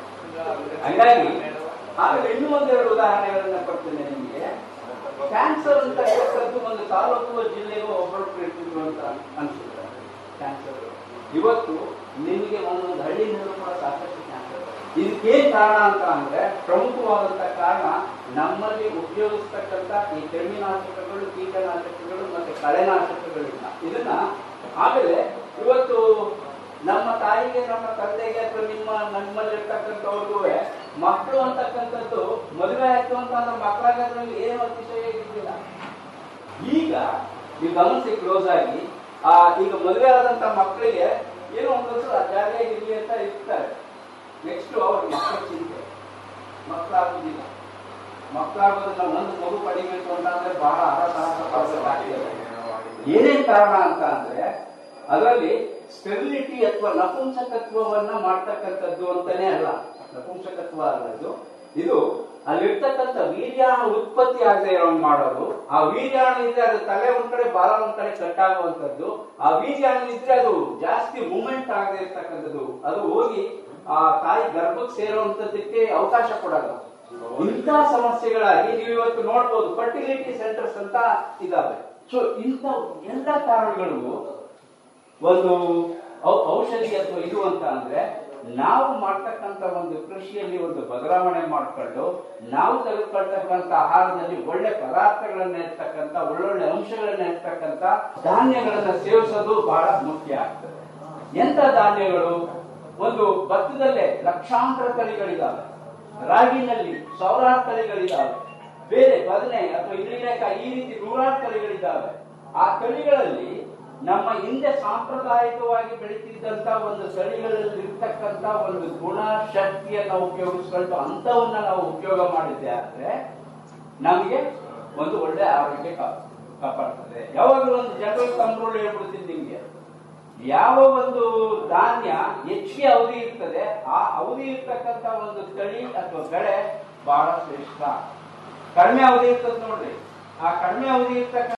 ಹಂಗಾಗಿ ಆಮೇಲೆ ಇನ್ನೂ ಒಂದೆರಡು ಉದಾಹರಣೆಗಳನ್ನ ಕೊಡ್ತೇನೆ ನಿಮಗೆ ಕ್ಯಾನ್ಸರ್ ಅಂತ ಹೇಳ್ತಕ್ಕಂಥ ಒಂದು ತಾಲೂಕು ಜಿಲ್ಲೆಗೂ ಒಬ್ಬರು ಇರ್ತಿದ್ರು ಅಂತ ಅನ್ಸುತ್ತೆ ಕ್ಯಾನ್ಸರ್ ಇವತ್ತು ನಿಮಗೆ ಒಂದೊಂದು ಹಳ್ಳಿನಲ್ಲೂ ಕೂಡ ಸಾಕಷ್ಟು ಕ್ಯಾನ್ಸರ್ ಇದಕ್ಕೇನ್ ಕಾರಣ ಅಂತ ಅಂದ್ರೆ ಪ್ರಮುಖವಾದಂತ ಕಾರಣ ನಮ್ಮಲ್ಲಿ ಉಪಯೋಗಿಸ್ತಕ್ಕಂಥ ಈ ಕ್ರಿಮಿನಾಶಕಗಳು ಕೀಟನಾಶಕಗಳು ಮತ್ತೆ ಕಳೆನಾಶಕಗಳಿಲ್ಲ ಇದನ್ನ ಆಮೇಲೆ ಇವತ್ತು ನಮ್ಮ ತಾಯಿಗೆ ನಮ್ಮ ತಂದೆಗೆ ಅಥವಾ ನಿಮ್ಮ ನಮ್ಮಲ್ಲಿರ್ತಕ್ಕಂಥವ್ರಿಗೂ ಮಕ್ಕಳು ಅಂತಕ್ಕಂಥದ್ದು ಮದುವೆ ಆಯ್ತು ಅಂತ ಅಂದ್ರೆ ಮಕ್ಕಳಾಗೋದ್ರಲ್ಲಿ ಏನು ಅತಿಶಯ ಇದ್ದಿಲ್ಲ ಈಗ ನೀವು ಗಮನಿಸಿ ಕ್ಲೋಸ್ ಆಗಿ ಆ ಈಗ ಮದುವೆ ಆದಂತ ಮಕ್ಕಳಿಗೆ ಏನೋ ಒಂದೊಂದು ಜಾಗ ಇರಲಿ ಅಂತ ಇರ್ತಾರೆ ನೆಕ್ಸ್ಟ್ ಅವ್ರ ಮಕ್ಕಳ ಚಿಂತೆ ಮಕ್ಕಳಾಗುದಿಲ್ಲ ಮಕ್ಕಳಾಗೋದನ್ನ ಒಂದು ಮಗು ಪಡಿಬೇಕು ಅಂತ ಅಂದ್ರೆ ಬಹಳ ಅರಸಾಗ್ತದೆ ಏನೇನ್ ಕಾರಣ ಅಂತ ಅಂದ್ರೆ ಅದರಲ್ಲಿ ಸ್ಟೆಬಿಲಿಟಿ ಅಥವಾ ನಪುಂಸಕತ್ವವನ್ನ ಮಾಡ್ತಕ್ಕಂಥದ್ದು ಅಂತಾನೆ ಅಲ್ಲ ನಪುಂಸಕತ್ವ ಅಲ್ಲ ಇದು ಇದು ಅಲ್ಲಿರ್ತಕ್ಕಂಥ ವೀರ್ಯಾಣು ಉತ್ಪತ್ತಿ ಆಗದೆ ಇರೋಂಗ್ ಮಾಡೋದು ಆ ವೀರ್ಯಾಣು ಇದ್ರೆ ಅದು ತಲೆ ಒಂದ್ ಕಡೆ ಬಾಲ ಒಂದ್ ಕಡೆ ಕಟ್ ಆಗುವಂತದ್ದು ಆ ವೀರ್ಯಾಣು ಇದ್ರೆ ಅದು ಜಾಸ್ತಿ ಮೂವ್ಮೆಂಟ್ ಆಗದೆ ಇರ್ತಕ್ಕಂಥದ್ದು ಅದು ಹೋಗಿ ಆ ತಾಯಿ ಗರ್ಭಕ್ಕೆ ಸೇರುವಂತದ್ದಕ್ಕೆ ಅವಕಾಶ ಕೊಡಲ್ಲ ಇಂಥ ಸಮಸ್ಯೆಗಳಾಗಿ ನೀವು ಇವತ್ತು ನೋಡ್ಬೋದು ಫರ್ಟಿಲಿಟಿ ಸೆಂಟರ್ಸ್ ಅಂತ ಇದಾವೆ ಸೊ ಇಂಥ ಎಲ್ಲ ಕಾರಣಗಳಿಗೂ ಒಂದು ಔ- ಔಷಧಿ ಅಥವಾ ಇದು ಅಂತ ಅಂದ್ರೆ ನಾವು ಮಾಡ್ತಕ್ಕಂಥ ಒಂದು ಕೃಷಿಯಲ್ಲಿ ಒಂದು ಬದಲಾವಣೆ ಮಾಡ್ಕೊಂಡು ನಾವು ತೆಗೆದುಕೊಳ್ತಕ್ಕಂಥ ಆಹಾರದಲ್ಲಿ ಒಳ್ಳೆ ಪದಾರ್ಥಗಳನ್ನ ಇರ್ತಕ್ಕಂಥ ಒಳ್ಳೊಳ್ಳೆ ಅಂಶಗಳನ್ನ ಇರ್ತಕ್ಕಂಥ ಧಾನ್ಯಗಳನ್ನ ಸೇವಿಸೋದು ಬಹಳ ಮುಖ್ಯ ಆಗ್ತದೆ ಎಂತ ಧಾನ್ಯಗಳು ಒಂದು ಭತ್ತದಲ್ಲೇ ಲಕ್ಷಾಂತರ ತಳಿಗಳಿದಾವೆ ರಾಗಿನಲ್ಲಿ ಸಾವಿರಾರು ತಳಿಗಳಿದಾವೆ ಬೇರೆ ಬದನೆ ಅಥವಾ ಇಡ್ಲಿಕಾಯಿ ಈ ರೀತಿ ನೂರಾರು ತಳಿಗಳಿದ್ದಾವೆ ಆ ತಳಿಗಳಲ್ಲಿ ನಮ್ಮ ಹಿಂದೆ ಸಾಂಪ್ರದಾಯಿಕವಾಗಿ ಬೆಳೀತಿದ್ದಂತ ಒಂದು ತಳಿಗಳಲ್ಲಿ ಇರ್ತಕ್ಕಂತ ಒಂದು ಗುಣ ಶಕ್ತಿಯನ್ನ ಉಪಯೋಗಿಸ್ಕೊಂಡು ಅಂತವನ್ನ ನಾವು ಉಪಯೋಗ ಮಾಡಿದ್ದೆ ಆದ್ರೆ ನಮಗೆ ಒಂದು ಒಳ್ಳೆ ಆರೋಗ್ಯ ಕಾ- ಕಾಪಾಡ್ತದೆ ಯಾವಾಗಲೂ ಒಂದು ಜನರಲ್ ಕಂಟ್ರೋಲ್ ಹೇಳ್ಬಿಡ್ತೀನಿ ನಿಮ್ಗೆ ಯಾವ ಒಂದು ಧಾನ್ಯ ಹೆಚ್ಚಿಗೆ ಅವಧಿ ಇರ್ತದೆ ಆ ಅವಧಿ ಇರ್ತಕ್ಕಂತ ಒಂದು ತಳಿ ಅಥವಾ ಬೆಳೆ ಬಹಳ ಶ್ರೇಷ್ಠ ಕಡಿಮೆ ಅವಧಿ ಇರ್ತದೆ ನೋಡ್ರಿ ಆ ಕಡಿಮೆ ಅವಧಿ ಇರ್ತಕ್ಕಂಥ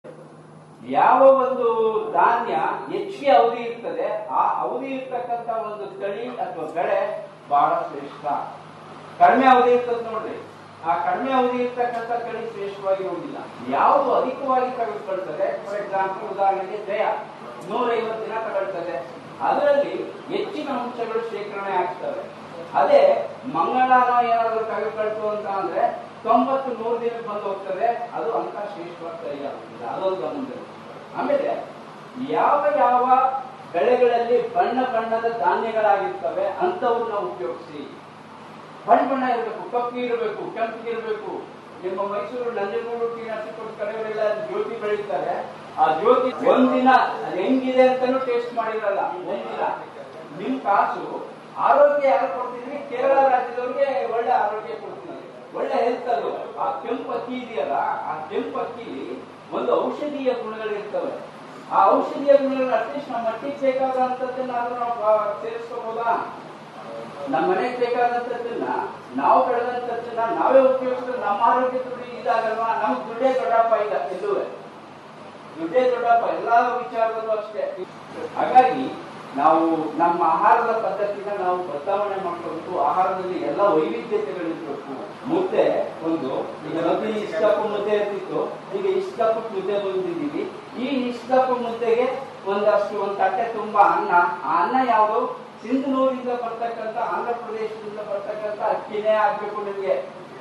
ಯಾವ ಒಂದು ಧಾನ್ಯ ಹೆಚ್ಚಿಗೆ ಅವಧಿ ಇರ್ತದೆ ಆ ಅವಧಿ ಇರ್ತಕ್ಕಂಥ ಒಂದು ತಳಿ ಅಥವಾ ಬೆಳೆ ಬಹಳ ಶ್ರೇಷ್ಠ ಕಡಿಮೆ ಅವಧಿ ಇರ್ತದೆ ನೋಡ್ರಿ ಆ ಕಡಿಮೆ ಅವಧಿ ಇರ್ತಕ್ಕಂಥ ತಳಿ ಶ್ರೇಷ್ಠವಾಗಿ ಹೋಗಿಲ್ಲ ಯಾವುದು ಅಧಿಕವಾಗಿ ತೆಗೆದುಕೊಳ್ತದೆ ಫಾರ್ ಎಕ್ಸಾಂಪಲ್ ಉದಾಹರಣೆಗೆ ಜಯ ನೂರೈವತ್ತು ದಿನ ತಗೊಳ್ತದೆ ಅದರಲ್ಲಿ ಹೆಚ್ಚಿನ ಅಂಶಗಳು ಶೇಖರಣೆ ಆಗ್ತವೆ ಅದೇ ಮಂಗಳಾನ ಏನಾದ್ರು ತೆಗೆದುಕೊಳ್ತು ಅಂತ ಅಂದ್ರೆ ತೊಂಬತ್ತು ನೂರು ದಿನ ಬಂದು ಹೋಗ್ತದೆ ಅದು ಅಂತ ಶ್ರೇಷ್ಠವಾಗಿ ತಳಿ ಆಗುದಿಲ್ಲ ಅದೊಂದು ಗಮನದಲ್ಲಿ ಆಮೇಲೆ ಯಾವ ಯಾವ ಬೆಳೆಗಳಲ್ಲಿ ಬಣ್ಣ ಬಣ್ಣದ ಧಾನ್ಯಗಳಾಗಿರ್ತವೆ ಅಂತವನ್ನ ಉಪಯೋಗಿಸಿ ಬಣ್ಣ ಬಣ್ಣ ಇರಬೇಕು ಕಪ್ಪು ಇರಬೇಕು ಕೆಂಪು ಇರಬೇಕು ನಿಮ್ಮ ಮೈಸೂರು ನಂಜನಗೂಡು ಟಿ ನರಸೀಪುರ ಕಡೆಯವರೆಲ್ಲ ಜ್ಯೋತಿ ಬೆಳೀತಾರೆ ಆ ಜ್ಯೋತಿ ಒಂದಿನ ಅದ್ ಹೆಂಗಿದೆ ಅಂತಾನು ಟೇಸ್ಟ್ ಮಾಡಿರಲ್ಲ ಒಂದಿನ ನಿಮ್ ಕಾಸು ಆರೋಗ್ಯ ಯಾರು ಕೊಡ್ತಿದ್ರಿ ಕೇರಳ ರಾಜ್ಯದವ್ರಿಗೆ ಒಳ್ಳೆ ಆರೋಗ್ಯ ಕೊಡ್ತೀನಿ ಒಳ್ಳೆ ಹೆಲ್ತ್ ಅದು ಆ ಕೆಂಪು ಅಕ್ಕಿ ಇದೆಯಲ್ಲ ಆ ಕೆಂಪು ಅಕ್ಕಿಲಿ ಒಂದು ಔಷಧೀಯ ಗುಣಗಳಿರ್ತವೆ ಆ ಔಷಧೀಯ ಗುಣಗಳು ಅಟ್ಲೀಸ್ಟ್ ನಮ್ಮ ಮಟ್ಟಿಗೆ ಬೇಕಾದಂತದ್ದನ್ನಾದ್ರೂ ನಾವು ಆ, ಸೇರಿಸ್ಕೋಬಹುದಾ ನಮ್ಮ ಮನೆಗೆ ಬೇಕಾದಂತದ್ದನ್ನ ನಾವು ಬೆಳೆದಂತದ್ದನ್ನ ನಾವೇ ಉಪಯೋಗಿಸಿದ್ರೆ ನಮ್ಮ ಆರೋಗ್ಯ ದುಡ್ಡು ಇದಾಗಲ್ವಾ ನಮ್ಗೆ ದುಡ್ಡೇ ದೊಡ್ಡಪ್ಪ ಈಗ ಎಲ್ಲೂವೆ ದುಡ್ಡೇ ದೊಡ್ಡಪ್ಪ ಎಲ್ಲಾ ವಿಚಾರದಲ್ಲೂ ಅಷ್ಟೇ ಹಾಗಾಗಿ ನಾವು ನಮ್ಮ ಆಹಾರದ ಪದ್ಧತಿನ ನಾವು ಬದಲಾವಣೆ ಮಾಡ್ಕೊಂಡು ಆಹಾರದಲ್ಲಿ ಎಲ್ಲ ವೈವಿಧ್ಯತೆಗಳಿರ್ಬೇಕು ಮುದ್ದೆ ಒಂದು ಈಗ ಮೊದಲು ಇಷ್ಟು ಕಪ್ ಮುದ್ದೆ ಇರ್ತಿತ್ತು ಈಗ ಇಷ್ಟು ಕಪ್ ಮುದ್ದೆ ಬಂದಿದ್ದೀವಿ ಈ ಇಷ್ಟು ಕಪ್ ಮುದ್ದೆಗೆ ಒಂದಷ್ಟು ಒಂದು ತಟ್ಟೆ ತುಂಬಾ ಅನ್ನ ಆ ಅನ್ನ ಯಾವುದು ಸಿಂಧನೂರಿಂದ ಬರ್ತಕ್ಕಂಥ ಆಂಧ್ರ ಪ್ರದೇಶದಿಂದ ಬರ್ತಕ್ಕಂಥ ಅಕ್ಕಿನೇ ಆಗ್ಬೇಕು ನಿಮ್ಗೆ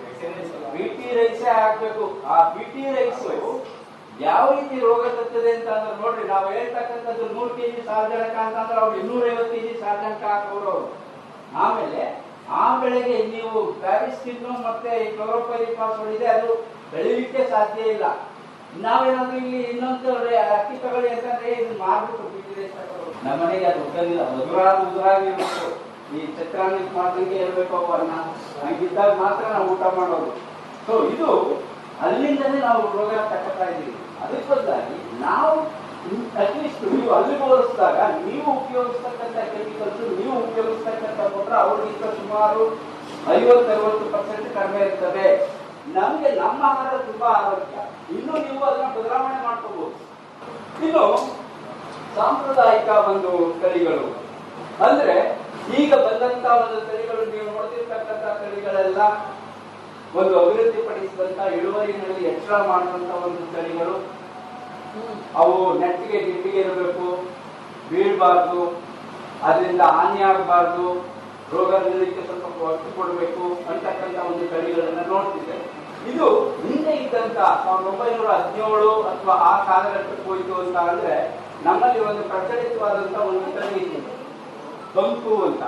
ಬಿಟಿ ರೈಸೇ ಆಗ್ಬೇಕು ಆ ಬಿಟಿ ರೈಸ್ ಯಾವ ರೀತಿ ರೋಗ ತರ್ತದೆ ಅಂತ ಅಂದ್ರೆ ನೋಡ್ರಿ ನಾವು ಹೇಳ್ತಕ್ಕಂಥದ್ದು ನೂರು ಕೆಜಿ ಸಾರ್ವಜನಿಕ ಅಂತಂದ್ರೆ ಅವ್ರು ಇನ್ನೂರೈವತ್ತು ಕೆಜಿ ಸಾರ್ವಜನಿಕ ಹಾಕೋರು ಅವ್ರು. ಆಮೇಲೆ ಆ ಬೆಳೆಗೆ ನೀವು ಪ್ಯಾರಿಸ್ಟಿನ್ನು ಮತ್ತೆ ಕ್ಲೋರೋಪೈರಿಫಾಸ್ ಹೊಡಿದೆ ಅದು ಬೆಳಿಲಿಕ್ಕೆ ಸಾಧ್ಯ ಇಲ್ಲ ನಾವೇನಾದ್ರೂ ಇಲ್ಲಿ ಇನ್ನೊಂದು ರೇ- ಅಕ್ಕಿ ತಗೊಳ್ಳಿ ಅಂತಂದ್ರೆ ಇದು ಮಾರ್ಬಿಟ್ಟು ಬಿಟ್ಟಿದೆ ನಮ್ಮ ಮನೆಗೆ ಅದು ಒಗ್ಗಲಿಲ್ಲ ಮಧುರಾದ ಉದುರಾಗಿರ್ಬೇಕು ಈ ಚಿತ್ರಾನ್ನ ಮಾಡ್ದಂಗೆ ಇರಬೇಕು ಅವನ್ನ ಹಂಗಿದ್ದಾಗ ಮಾತ್ರ ನಾವು ಊಟ ಮಾಡೋದು ಸೊ ಇದು ಅಲ್ಲಿಂದನೇ ನಾವು ರೋಗ ತಕ್ಕತಾ ಇದ್ದೀವಿ ಅದಕ್ಕೆ ಬದಲಾಗಿ ನಾವು ಅಟ್ಲೀಸ್ಟ್ ನೀವು ಅಲ್ಲಿಗೆ ಹೋಲಿಸಿದಾಗ ನೀವು ಉಪಯೋಗಿಸ್ತಕ್ಕಂಥ ಕೆಮಿಕಲ್ಸ್ ನೀವು ಉಪಯೋಗಿಸ್ತಕ್ಕಂಥ ಗೊಬ್ಬರ ಅವ್ರಿಗಿಂತ ಸುಮಾರು ಐವತ್ತು ಅರವತ್ತು ಪರ್ಸೆಂಟ್ ಕಡಿಮೆ ಇರ್ತದೆ ನಮಗೆ ನಮ್ಮ ಆಹಾರ ತುಂಬಾ ಆರೋಗ್ಯ ಇನ್ನು ನೀವು ಅದನ್ನ ಬದಲಾವಣೆ ಮಾಡ್ಕೋಬಹುದು ಇನ್ನು ಸಾಂಪ್ರದಾಯಿಕ ಒಂದು ತಳಿಗಳು ಅಂದ್ರೆ ಈಗ ಬಂದಂತ ಒಂದು ತಳಿಗಳು ನೀವು ನೋಡ್ತಿರ್ತಕ್ಕಂಥ ತಳಿಗಳೆಲ್ಲ ಒಂದು ಅಭಿವೃದ್ಧಿ ಪಡಿಸಿದಂತ ಇಳುವರಿನಲ್ಲಿ ಹೆಚ್ಚಳ ಮಾಡುವಂತ ಒಂದು ತಳಿಗಳು ಅವು ನೆಟ್ಟಿಗೆ ಗಿಟ್ಟಿಗೆ ಇರಬೇಕು ಬೀಳ್ಬಾರ್ದು ಅದರಿಂದ ಹಾನಿ ಆಗಬಾರ್ದು ರೋಗ ನಿರೋಧಕ್ಕೆ ಸ್ವಲ್ಪ ಒತ್ತು ಕೊಡಬೇಕು ಅಂತಕ್ಕಂಥ ಒಂದು ತಳಿಗಳನ್ನ ನೋಡ್ತಿದ್ದೆ ಇದು ಹಿಂದೆ ಇದ್ದಂತ ಸಾವಿರದ ಒಂಬೈನೂರ ಹದಿನೇಳು ಅಥವಾ ಆ ಕಾಲಘಟ್ಟಕ್ಕೆ ಹೋಯ್ತು ಅಂತ ಅಂದ್ರೆ ನಮ್ಮಲ್ಲಿ ಒಂದು ಪ್ರಚಲಿತವಾದಂತ ಒಂದು ತಳಿ ಇತ್ತು ಬಂಕು ಅಂತ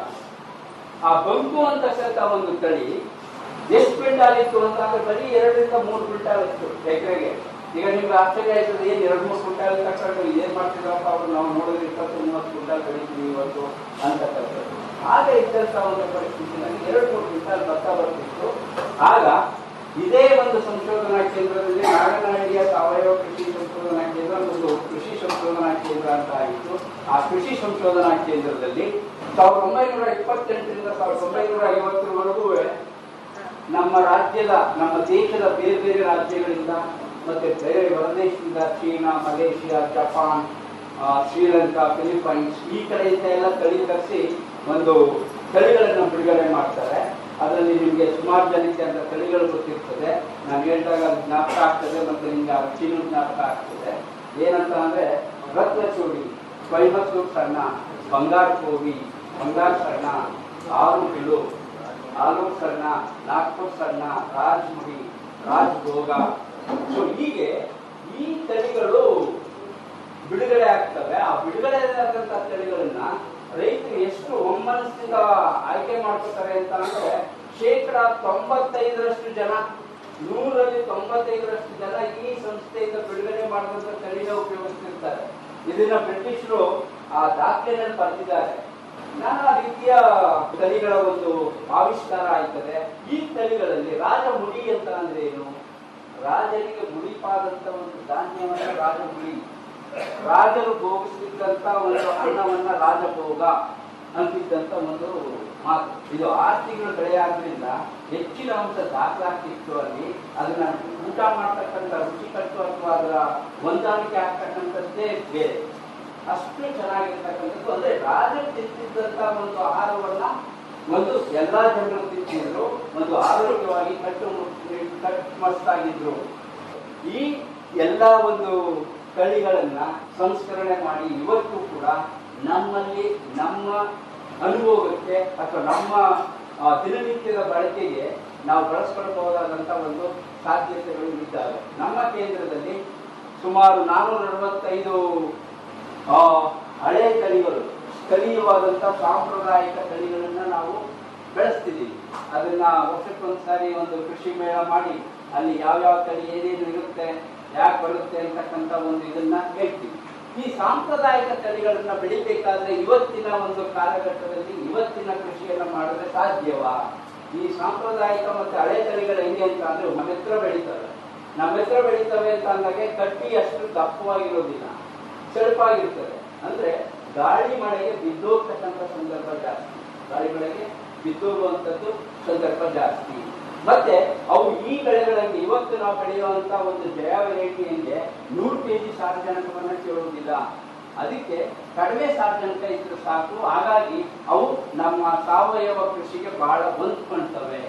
ಆ ಬಂಕು ಅಂತಕ್ಕಂಥ ಒಂದು ತಳಿ ಎಷ್ಟು ಕ್ವಿಂಟಾಲ್ ಇತ್ತು ಅಂತ ಅಂದ್ರೆ ಬರೀ ಎರಡರಿಂದ ಮೂರು ಕ್ವಿಂಟಾಲ್ ಇತ್ತು ಎಕರೆಗೆ ಈಗ ನಿಮ್ಗೆ ಆಶ್ಚರ್ಯ ಆಯ್ತದೆ ಏನ್ ಎರಡು ಮೂರು ಕ್ವಿಂಟಾಲ್ ತಕೊಂಡು ಏನ್ ಮಾಡ್ತಿದ್ರಪ್ಪ ಅವ್ರು ನಾವು ನೋಡಿದ್ರೆ ಇಪ್ಪತ್ತು ಮೂವತ್ತು ಕ್ವಿಂಟಾಲ್ ಬೆಳಿತೀವಿ ಇವತ್ತು ಅಂತಕ್ಕಂಥದ್ದು ಆಗ ಇದ್ದಂತ ಒಂದು ಪರಿಸ್ಥಿತಿನಲ್ಲಿ ಎರಡು ಮೂರು ಕ್ವಿಂಟಾಲ್ ಭತ್ತ ಬರ್ತಿತ್ತು ಆಗ ಇದೇ ಒಂದು ಸಂಶೋಧನಾ ಕೇಂದ್ರದಲ್ಲಿ ನಾಗನಹಳ್ಳಿಯ ಸಾವಯವ ಕೃಷಿ ಸಂಶೋಧನಾ ಕೇಂದ್ರ ಒಂದು ಕೃಷಿ ಸಂಶೋಧನಾ ಕೇಂದ್ರ ಅಂತ ಆಗಿತ್ತು ಆ ಕೃಷಿ ಸಂಶೋಧನಾ ಕೇಂದ್ರದಲ್ಲಿ ಸಾವಿರದ ಒಂಬೈನೂರ ಇಪ್ಪತ್ತೆಂಟರಿಂದ ಸಾವಿರದ ಒಂಬೈನೂರ ಐವತ್ತರವರೆಗೂ ನಮ್ಮ ರಾಜ್ಯದ ನಮ್ಮ ದೇಶದ ಬೇರೆ ಬೇರೆ ರಾಜ್ಯಗಳಿಂದ ಮತ್ತೆ ಬೇರೆ ಹೊರದೇಶದಿಂದ ಚೀನಾ ಮಲೇಷಿಯಾ ಜಪಾನ್ ಆ, ಶ್ರೀಲಂಕಾ ಫಿಲಿಪೈನ್ಸ್ ಈ ಕಡೆಯಿಂದ ಎಲ್ಲ ತಳಿ ತರಿಸಿ ಒಂದು ತಳಿಗಳನ್ನು ಬಿಡುಗಡೆ ಮಾಡ್ತಾರೆ ಅದರಲ್ಲಿ ನಿಮಗೆ ಸುಮಾರು ಜನಕ್ಕೆ ಅಂತ ತಳಿಗಳು ಗೊತ್ತಿರ್ತದೆ ನಾನು ಹೇಳಿದಾಗ ಅದು ಜ್ಞಾಪಕ ಆಗ್ತದೆ ಮತ್ತೆ ನಿಮ್ಗೆ ಆ ಚೀನು ಜ್ಞಾಪಕ ಆಗ್ತದೆ ಏನಂತ ಅಂದ್ರೆ ರತ್ನಚೂಡಿ ಕೊಯಮತ್ತೂರು ಸಣ್ಣ ಬಂಗಾರ ಕೋವಿ ಬಂಗಾರ ಸಣ್ಣ ಆರು ಕಿಲೋ ಆಲೂರು ಸಣ್ಣ ನಾಗ್ಪುರ್ ಸಣ್ಣ ರಾಜ್ಮುಡಿ ರಾಜ್ಭೋಗ ಸೊ ಹೀಗೆ ಈ ತಳಿಗಳು ಬಿಡುಗಡೆ ಆಗ್ತವೆ ಆ ಬಿಡುಗಡೆ ಆದಂತ ತಳಿಗಳನ್ನ ರೈತರು ಎಷ್ಟು ಒಮ್ಮನಸ್ಸಿಂದ ಆಯ್ಕೆ ಮಾಡ್ಕೋತಾರೆ ಅಂತ ಅಂದ್ರೆ ಶೇಕಡ ತೊಂಬತ್ತೈದರಷ್ಟು ಜನ ನೂರಲ್ಲಿ ತೊಂಬತ್ತೈದರಷ್ಟು ಜನ ಈ ಸಂಸ್ಥೆಯಿಂದ ಬಿಡುಗಡೆ ಮಾಡಿದಂತ ತಳಿನ ಉಪಯೋಗಿಸ್ತಿರ್ತಾರೆ ಇದನ್ನ ಬ್ರಿಟಿಷರು ಆ ದಾಖಲೆಯಲ್ಲಿ ಬರೆದಿದ್ದಾರೆ ನಾನಾ ರೀತಿಯ ತಳಿಗಳ ಒಂದು ಆವಿಷ್ಕಾರ ಆಯ್ತದೆ ಈ ತಳಿಗಳಲ್ಲಿ ರಾಜ ಮುಡಿ ಅಂತ ಅಂದ್ರೆ ಏನು ರಾಜರಿಗೆ ಮುಡಿಪಾದಂತ ಒಂದು ಧಾನ್ಯವನ್ನ ರಾಜಮುಡಿ ರಾಜರು ಭೋಗಿಸ್ತಿದ್ದಂತ ಒಂದು ಅನ್ನವನ್ನ ರಾಜಭೋಗ ಅಂತಿದ್ದಂತ ಒಂದು ಮಾತು ಇದು ಆರು ತಿಂಗಳು ಬೆಳೆ ಆದ್ರಿಂದ ಹೆಚ್ಚಿನ ಅಂಶ ದಾಖಲಾಗ್ತಿತ್ತು ಅಲ್ಲಿ ಅದನ್ನ ಊಟ ಮಾಡ್ತಕ್ಕಂಥ ರುಚಿಕಟ್ಟು ಅಥವಾ ಅದರ ಹೊಂದಾಣಿಕೆ ಆಗ್ತಕ್ಕಂಥದ್ದೇ ಬೇರೆ ಅಷ್ಟು ಚೆನ್ನಾಗಿರ್ತಕ್ಕಂಥದ್ದು ಅಂದ್ರೆ ರಾಜರು ತಿಂತಿದ್ದಂತ ಒಂದು ಆಹಾರವನ್ನ ಒಂದು ಎಲ್ಲಾ ಜನರು ತಿಂತಿದ್ರು ಒಂದು ಆರೋಗ್ಯವಾಗಿ ಕಟ್ಟು ಕಟ್ಟುಮಸ್ತಾಗಿದ್ರು ಈ ಎಲ್ಲ ಒಂದು ತಳಿಗಳನ್ನ ಸಂಸ್ಕರಣೆ ಮಾಡಿ ಇವತ್ತು ಕೂಡ ನಮ್ಮಲ್ಲಿ ನಮ್ಮ ಅನುಭವಕ್ಕೆ ಅಥವಾ ನಮ್ಮ ಆ, ದಿನನಿತ್ಯದ ಬಳಕೆಗೆ ನಾವು ಬಳಸ್ಕೊಳ್ಬಹುದಾದಂತ ಒಂದು ಸಾಧ್ಯತೆಗಳು ಇದ್ದಾವೆ ನಮ್ಮ ಕೇಂದ್ರದಲ್ಲಿ ಸುಮಾರು ನಾನೂರ ಅರವತ್ತೈದು ಆ, ಹಳೆಯ ತಳಿಗಳು ಸ್ಥಳೀಯವಾದಂತ ಸಾಂಪ್ರದಾಯಿಕ ತಳಿಗಳನ್ನ ನಾವು ಬೆಳೆಸ್ತಿದ್ದೀವಿ ಅದನ್ನ ವರ್ಷಕ್ಕೊಂದ್ಸಾರಿ ಒಂದು ಕೃಷಿ ಮೇಳ ಮಾಡಿ ಅಲ್ಲಿ ಯಾವ್ಯಾವ ತಳಿ ಏನೇನು ಇರುತ್ತೆ ಯಾಕೆ ಬರುತ್ತೆ ಅಂತಕ್ಕಂಥ ಒಂದು ಇದನ್ನ ಹೇಳ್ತೀವಿ ಈ ಸಾಂಪ್ರದಾಯಿಕ ತಳಿಗಳನ್ನ ಬೆಳಿಬೇಕಾದ್ರೆ ಇವತ್ತಿನ ಒಂದು ಕಾಲಘಟ್ಟದಲ್ಲಿ ಇವತ್ತಿನ ಕೃಷಿಯನ್ನ ಮಾಡಿದ್ರೆ ಸಾಧ್ಯವಾ ಈ ಸಾಂಪ್ರದಾಯಿಕ ಮತ್ತೆ ಹಳೆ ತಳಿಗಳು ಹೆಂಗೆ ಅಂತ ಅಂದ್ರೆ ನಮ್ಮ ಹತ್ರ ಬೆಳೀತವೆ ನಮ್ಮ ಹತ್ರ ಬೆಳೀತವೆ ಅಂತ ಅಂದಾಗೆ ಕಟ್ಟಿ ಅಷ್ಟು ದಪ್ಪವಾಗಿರೋದಿಲ್ಲ ಸೆಳಪಾಗಿರ್ತದೆ ಅಂದ್ರೆ ಗಾಳಿ ಮಳೆಗೆ ಬಿದ್ದೋಗ್ತಕ್ಕಂಥ ಸಂದರ್ಭ ಜಾಸ್ತಿ ಗಾಳಿ ಮಳೆಗೆ ಬಿದ್ದೋಗುವಂಥದ್ದು ಸಂದರ್ಭ ಜಾಸ್ತಿ ಮತ್ತೆ ಅವು ಈ ಬೆಳೆಗಳಲ್ಲಿ ಇವತ್ತು ನಾವು ಬೆಳೆಯುವಂತ ಒಂದು ಜಯ ವೆರೈಟಿಯಲ್ಲಿ ನೂರು ಕೆಜಿ ಸಾರಜನಕವನ್ನ ಕೇಳುವುದಿಲ್ಲ ಅದಕ್ಕೆ ಕಡಿಮೆ ಸಾರಜನಕ ಇದ್ರೆ ಸಾಕು ಹಾಗಾಗಿ ಅವು ನಮ್ಮ ಸಾವಯವ ಕೃಷಿಗೆ ಬಹಳ ಹೊಂದ್ಕೊಳ್ತವೆ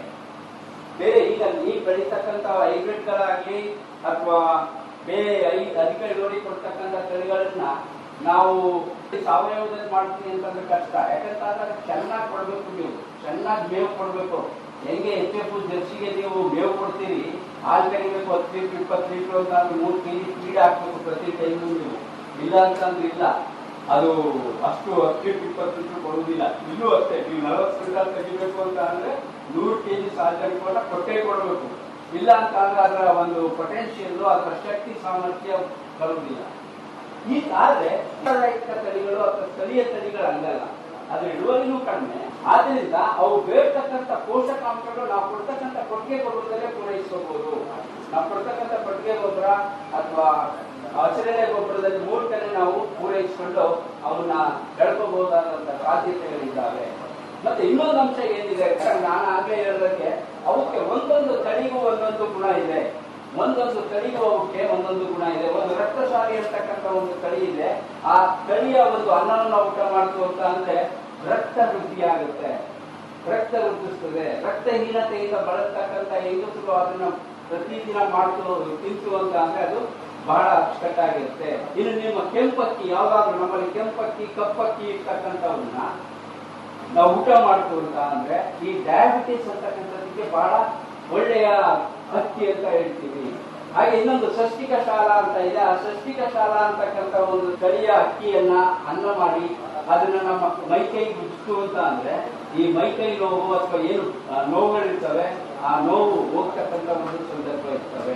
ಬೇರೆ ಈಗ ನೀವು ಬೆಳೀತಕ್ಕಂಥ ಹೈಬ್ರಿಡ್ಗಳಾಗ್ಲಿ ಅಥವಾ ಬೇರೆ ಐ ಅಧಿಕ ಇಳುವರಿ ಕೊಡ್ತಕ್ಕಂಥ ತಳಿಗಳನ್ನ ನಾವು ಸಾವಯವದಲ್ಲಿ ಮಾಡ್ತೀನಿ ಅಂತಂದ್ರೆ ಕಷ್ಟ ಯಾಕಂತಂದ್ರೆ ಚೆನ್ನಾಗಿ ಕೊಡ್ಬೇಕು ನೀವು ಚೆನ್ನಾಗಿ ಮೇವು ಕೊಡ್ಬೇಕು ಹೆಂಗೆ ಎಚ್ ಎಫ್ ಜರ್ಸಿಗೆ ನೀವು ಮೇವು ಕೊಡ್ತೀರಿ ಹಾಲು ಕರಿಬೇಕು ಹತ್ತು ಲೀಟ್ರ್ ಇಪ್ಪತ್ತು ಲೀಟ್ರ್ ಅಂತ ಅಂದ್ರೆ ಮೂರು ಕೆ ಜಿ ಫೀಡ್ ಹಾಕ್ಬೇಕು ಪ್ರತಿ ಟೈಮು ನೀವು ಇಲ್ಲ ಅಂತಂದ್ರೆ ಇಲ್ಲ ಅದು ಅಷ್ಟು ಹತ್ತು ಲೀಟ್ರ್ ಇಪ್ಪತ್ತು ಲೀಟ್ರ್ ಕೊಡುವುದಿಲ್ಲ ಇಲ್ಲೂ ಅಷ್ಟೇ ನೀವು ನಲವತ್ತು ಕ್ವಿಂಟಲ್ ತೆಗಿಬೇಕು ಅಂತ ಅಂದ್ರೆ ನೂರು ಕೆ ಜಿ ಸಾರ್ವಜನಿಕವನ್ನ ಕೊಟ್ಟೇ ಕೊಡಬೇಕು ಇಲ್ಲ ಅಂತ ಅಂದ್ರೆ ಅದರ ಒಂದು ಪೊಟೆನ್ಷಿಯಲ್ ಅದರ ಶಕ್ತಿ ಸಾಮರ್ಥ್ಯ ಬರುವುದಿಲ್ಲ ಈ ಆದ್ರೆ ಸಾಂಪ್ರದಾಯಿಕ ತಳಿಗಳು ಅಥವಾ ಸ್ಥಳೀಯ ತಳಿಗಳು ಹಂಗಲ್ಲ ಅದ್ರ ಇಳುವರಿನೂ ಕಡಿಮೆ ಆದ್ರಿಂದ ಅವು ಬೇಡ್ತಕ್ಕಂಥ ಪೋಷಕಾಂಶಗಳು ನಾವು ಕೊಡ್ತಕ್ಕಂಥ ಕೊಟ್ಟಿಗೆ ಗೊಬ್ಬರದಲ್ಲೇ ಪೂರೈಸ್ಕೋಬಹುದು ನಾವು ಕೊಡ್ತಕ್ಕಂಥ ಕೊಟ್ಟಿಗೆ ಗೊಬ್ಬರ ಅಥವಾ ಹಸಿರೆಲೆ ಗೊಬ್ಬರದಲ್ಲಿ ಮೂರು ಕಡೆ ನಾವು ಪೂರೈಸಿಕೊಂಡು ಅವನ್ನ ಬೆಳ್ಕೋಬಹುದಾದಂತ ಸಾಧ್ಯತೆಗಳಿದ್ದಾವೆ ಮತ್ತೆ ಇನ್ನೊಂದು ಅಂಶ ಏನಿದೆ ಅಂದ್ರೆ ನಾನು ಆಗ್ಲೇ ಹೇಳಿದಂಗೆ ಅವಕ್ಕೆ ಒಂದೊಂದು ತಳಿಗೂ ಒಂದೊಂದು ಗುಣ ಇದೆ ಒಂದೊಂದು ತಳಿಗೂ ಅವಕ್ಕೆ ಒಂದೊಂದು ಗುಣ ಇದೆ ಒಂದು ರಕ್ತಸಾರಿ ಅಂತಕ್ಕಂಥ ಒಂದು ತಳಿ ಇದೆ ಆ ತಳಿಯ ಒಂದು ಅನ್ನವನ್ನು ಊಟ ಮಾಡ್ತು ಅಂತ ಅಂದ್ರೆ ರಕ್ತ ವೃದ್ಧಿ ಆಗುತ್ತೆ ರಕ್ತ ವೃದ್ಧಿಸ್ತದೆ ರಕ್ತಹೀನತೆಯಿಂದ ಬಳಸ್ತಕ್ಕಂಥ ಹೆಂಗಸರು ಅದನ್ನ ಪ್ರತಿದಿನ ಮಾಡ್ತು ತಿಂತು ಅಂತ ಅಂದ್ರೆ ಅದು ಬಹಳ ಅಚ್ಚುಕಟ್ಟಾಗಿರುತ್ತೆ ಇನ್ನು ನಿಮ್ಮ ಕೆಂಪಕ್ಕಿ ಯಾವ್ದಾದ್ರು ನಮ್ಮಲ್ಲಿ ಕೆಂಪಕ್ಕಿ ಕಪ್ಪಕ್ಕಿ ಇರ್ತಕ್ಕಂಥವನ್ನ ನಾವು ಊಟ ಮಾಡ್ತು ಅಂತ ಅಂದ್ರೆ ಈ ಡಯಾಬಿಟಿಸ್ ಅಂತಕ್ಕಂಥದ್ದಕ್ಕೆ ಬಹಳ ಒಳ್ಳೆಯ ಅಕ್ಕಿ ಅಂತ ಹೇಳ್ತೀವಿ ಹಾಗೆ ಇನ್ನೊಂದು ಸಷ್ಟಿಕ ಶಾಲಾ ಅಂತ ಇದೆ ಆ ಸಷ್ಟಿಕ ಶಾಲಾ ಅಂತಕ್ಕಂಥ ಒಂದು ತಳಿಯ ಅಕ್ಕಿಯನ್ನ ಅನ್ನ ಮಾಡಿ ಅದನ್ನ ನಮ್ಮ ಮೈಕೈಗೆ ಉಜ್ತು ಅಂತ ಅಂದ್ರೆ ಈ ಮೈಕೈ ನೋವು ಅಥವಾ ಏನು ಆ, ನೋವುಗಳಿರ್ತವೆ ಆ ನೋವು ಹೋಗ್ತಕ್ಕಂಥ ಒಂದು ಸಂದರ್ಭ ಇರ್ತವೆ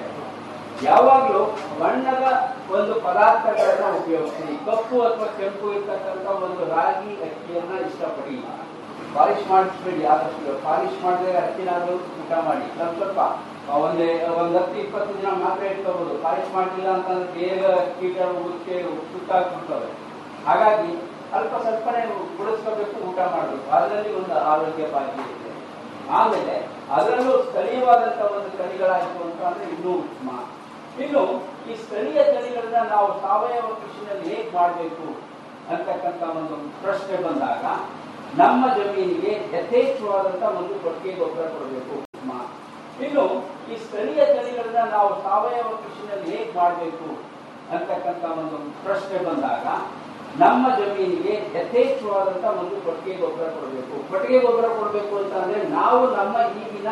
ಯಾವಾಗಲೂ ಬಣ್ಣದ ಒಂದು ಪದಾರ್ಥಗಳನ್ನ ಉಪಯೋಗಿಸಿ ಕಪ್ಪು ಅಥವಾ ಕೆಂಪು ಇರ್ತಕ್ಕಂಥ ಒಂದು ರಾಗಿ ಅಕ್ಕಿಯನ್ನ ಇಷ್ಟಪಡಿ ಪಾಲಿಶ್ ಮಾಡಿಸ್ಬೇಡಿ ಆದಷ್ಟು ಪಾಲಿಶ್ ಮಾಡಿದ್ರೆ ಅಕ್ಕಿನಾದ್ರೂ ಊಟ ಮಾಡಿ ಸ್ವಲ್ಪ ಸ್ವಲ್ಪ ಆ, ಒಂದೇ ಒಂದ್ ಹತ್ತು ಇಪ್ಪತ್ತು ದಿನ ಮಾತ್ರ ಇಟ್ಕೋಬಹುದು ಪಾಲಿಶ್ ಮಾಡಲಿಲ್ಲ ಅಂತಂದ್ರೆ ಬೇಗ ಕೀಟಗಳು ಉಚ್ಚೆ ಸುತ್ತಾಕ್ಬಿಡ್ತವೆ ಹಾಗಾಗಿ ಅಲ್ಪ ಸ್ವಲ್ಪನೇ ಗುಡಿಸ್ಕೋಬೇಕು ಊಟ ಮಾಡಬೇಕು ಅದರಲ್ಲಿ ಒಂದು ಆರೋಗ್ಯ ಭಾಗ್ಯ ಇದೆ ಆಮೇಲೆ ಅದರಲ್ಲೂ ಸ್ಥಳೀಯವಾದಂತ ಒಂದು ತಳಿಗಳಾಯಿತು ಅಂತ ಅಂದ್ರೆ ಇನ್ನೂ ಉತ್ತಮ ಇನ್ನು ಈ ಸ್ಥಳೀಯ ತಳಿಗಳನ್ನ ನಾವು ಸಾವಯವ ಕೃಷಿನಲ್ಲಿ ಹೇಗೆ ಮಾಡಬೇಕು ಅಂತಕ್ಕಂಥ ಒಂದು ಪ್ರಶ್ನೆ ಬಂದಾಗ ನಮ್ಮ ಜಮೀನಿಗೆ ಯಥೇಚ್ಛವಾದಂತ ಒಂದು ಕೊಟ್ಟಿಗೆ ಗೊಬ್ಬರ ಕೊಡಬೇಕು ಉತ್ತಮ ಇನ್ನು ಈ ಸ್ಥಳೀಯ ತಳಿಗಳನ್ನ ನಾವು ಸಾವಯವ ಕೃಷಿನಲ್ಲಿ ಹೇಗೆ ಮಾಡಬೇಕು ಅಂತಕ್ಕಂಥ ಒಂದು ಪ್ರಶ್ನೆ ಬಂದಾಗ ನಮ್ಮ ಜಮೀನಿಗೆ ಯಥೇಚ್ಛವಾದಂತ ಒಂದು ಕೊಟ್ಟಿಗೆ ಗೊಬ್ಬರ ಕೊಡಬೇಕು ಕೊಟ್ಟಿಗೆ ಗೊಬ್ಬರ ಕೊಡಬೇಕು ಅಂತ ಅಂದ್ರೆ ನಾವು ನಮ್ಮ ಈಗಿನ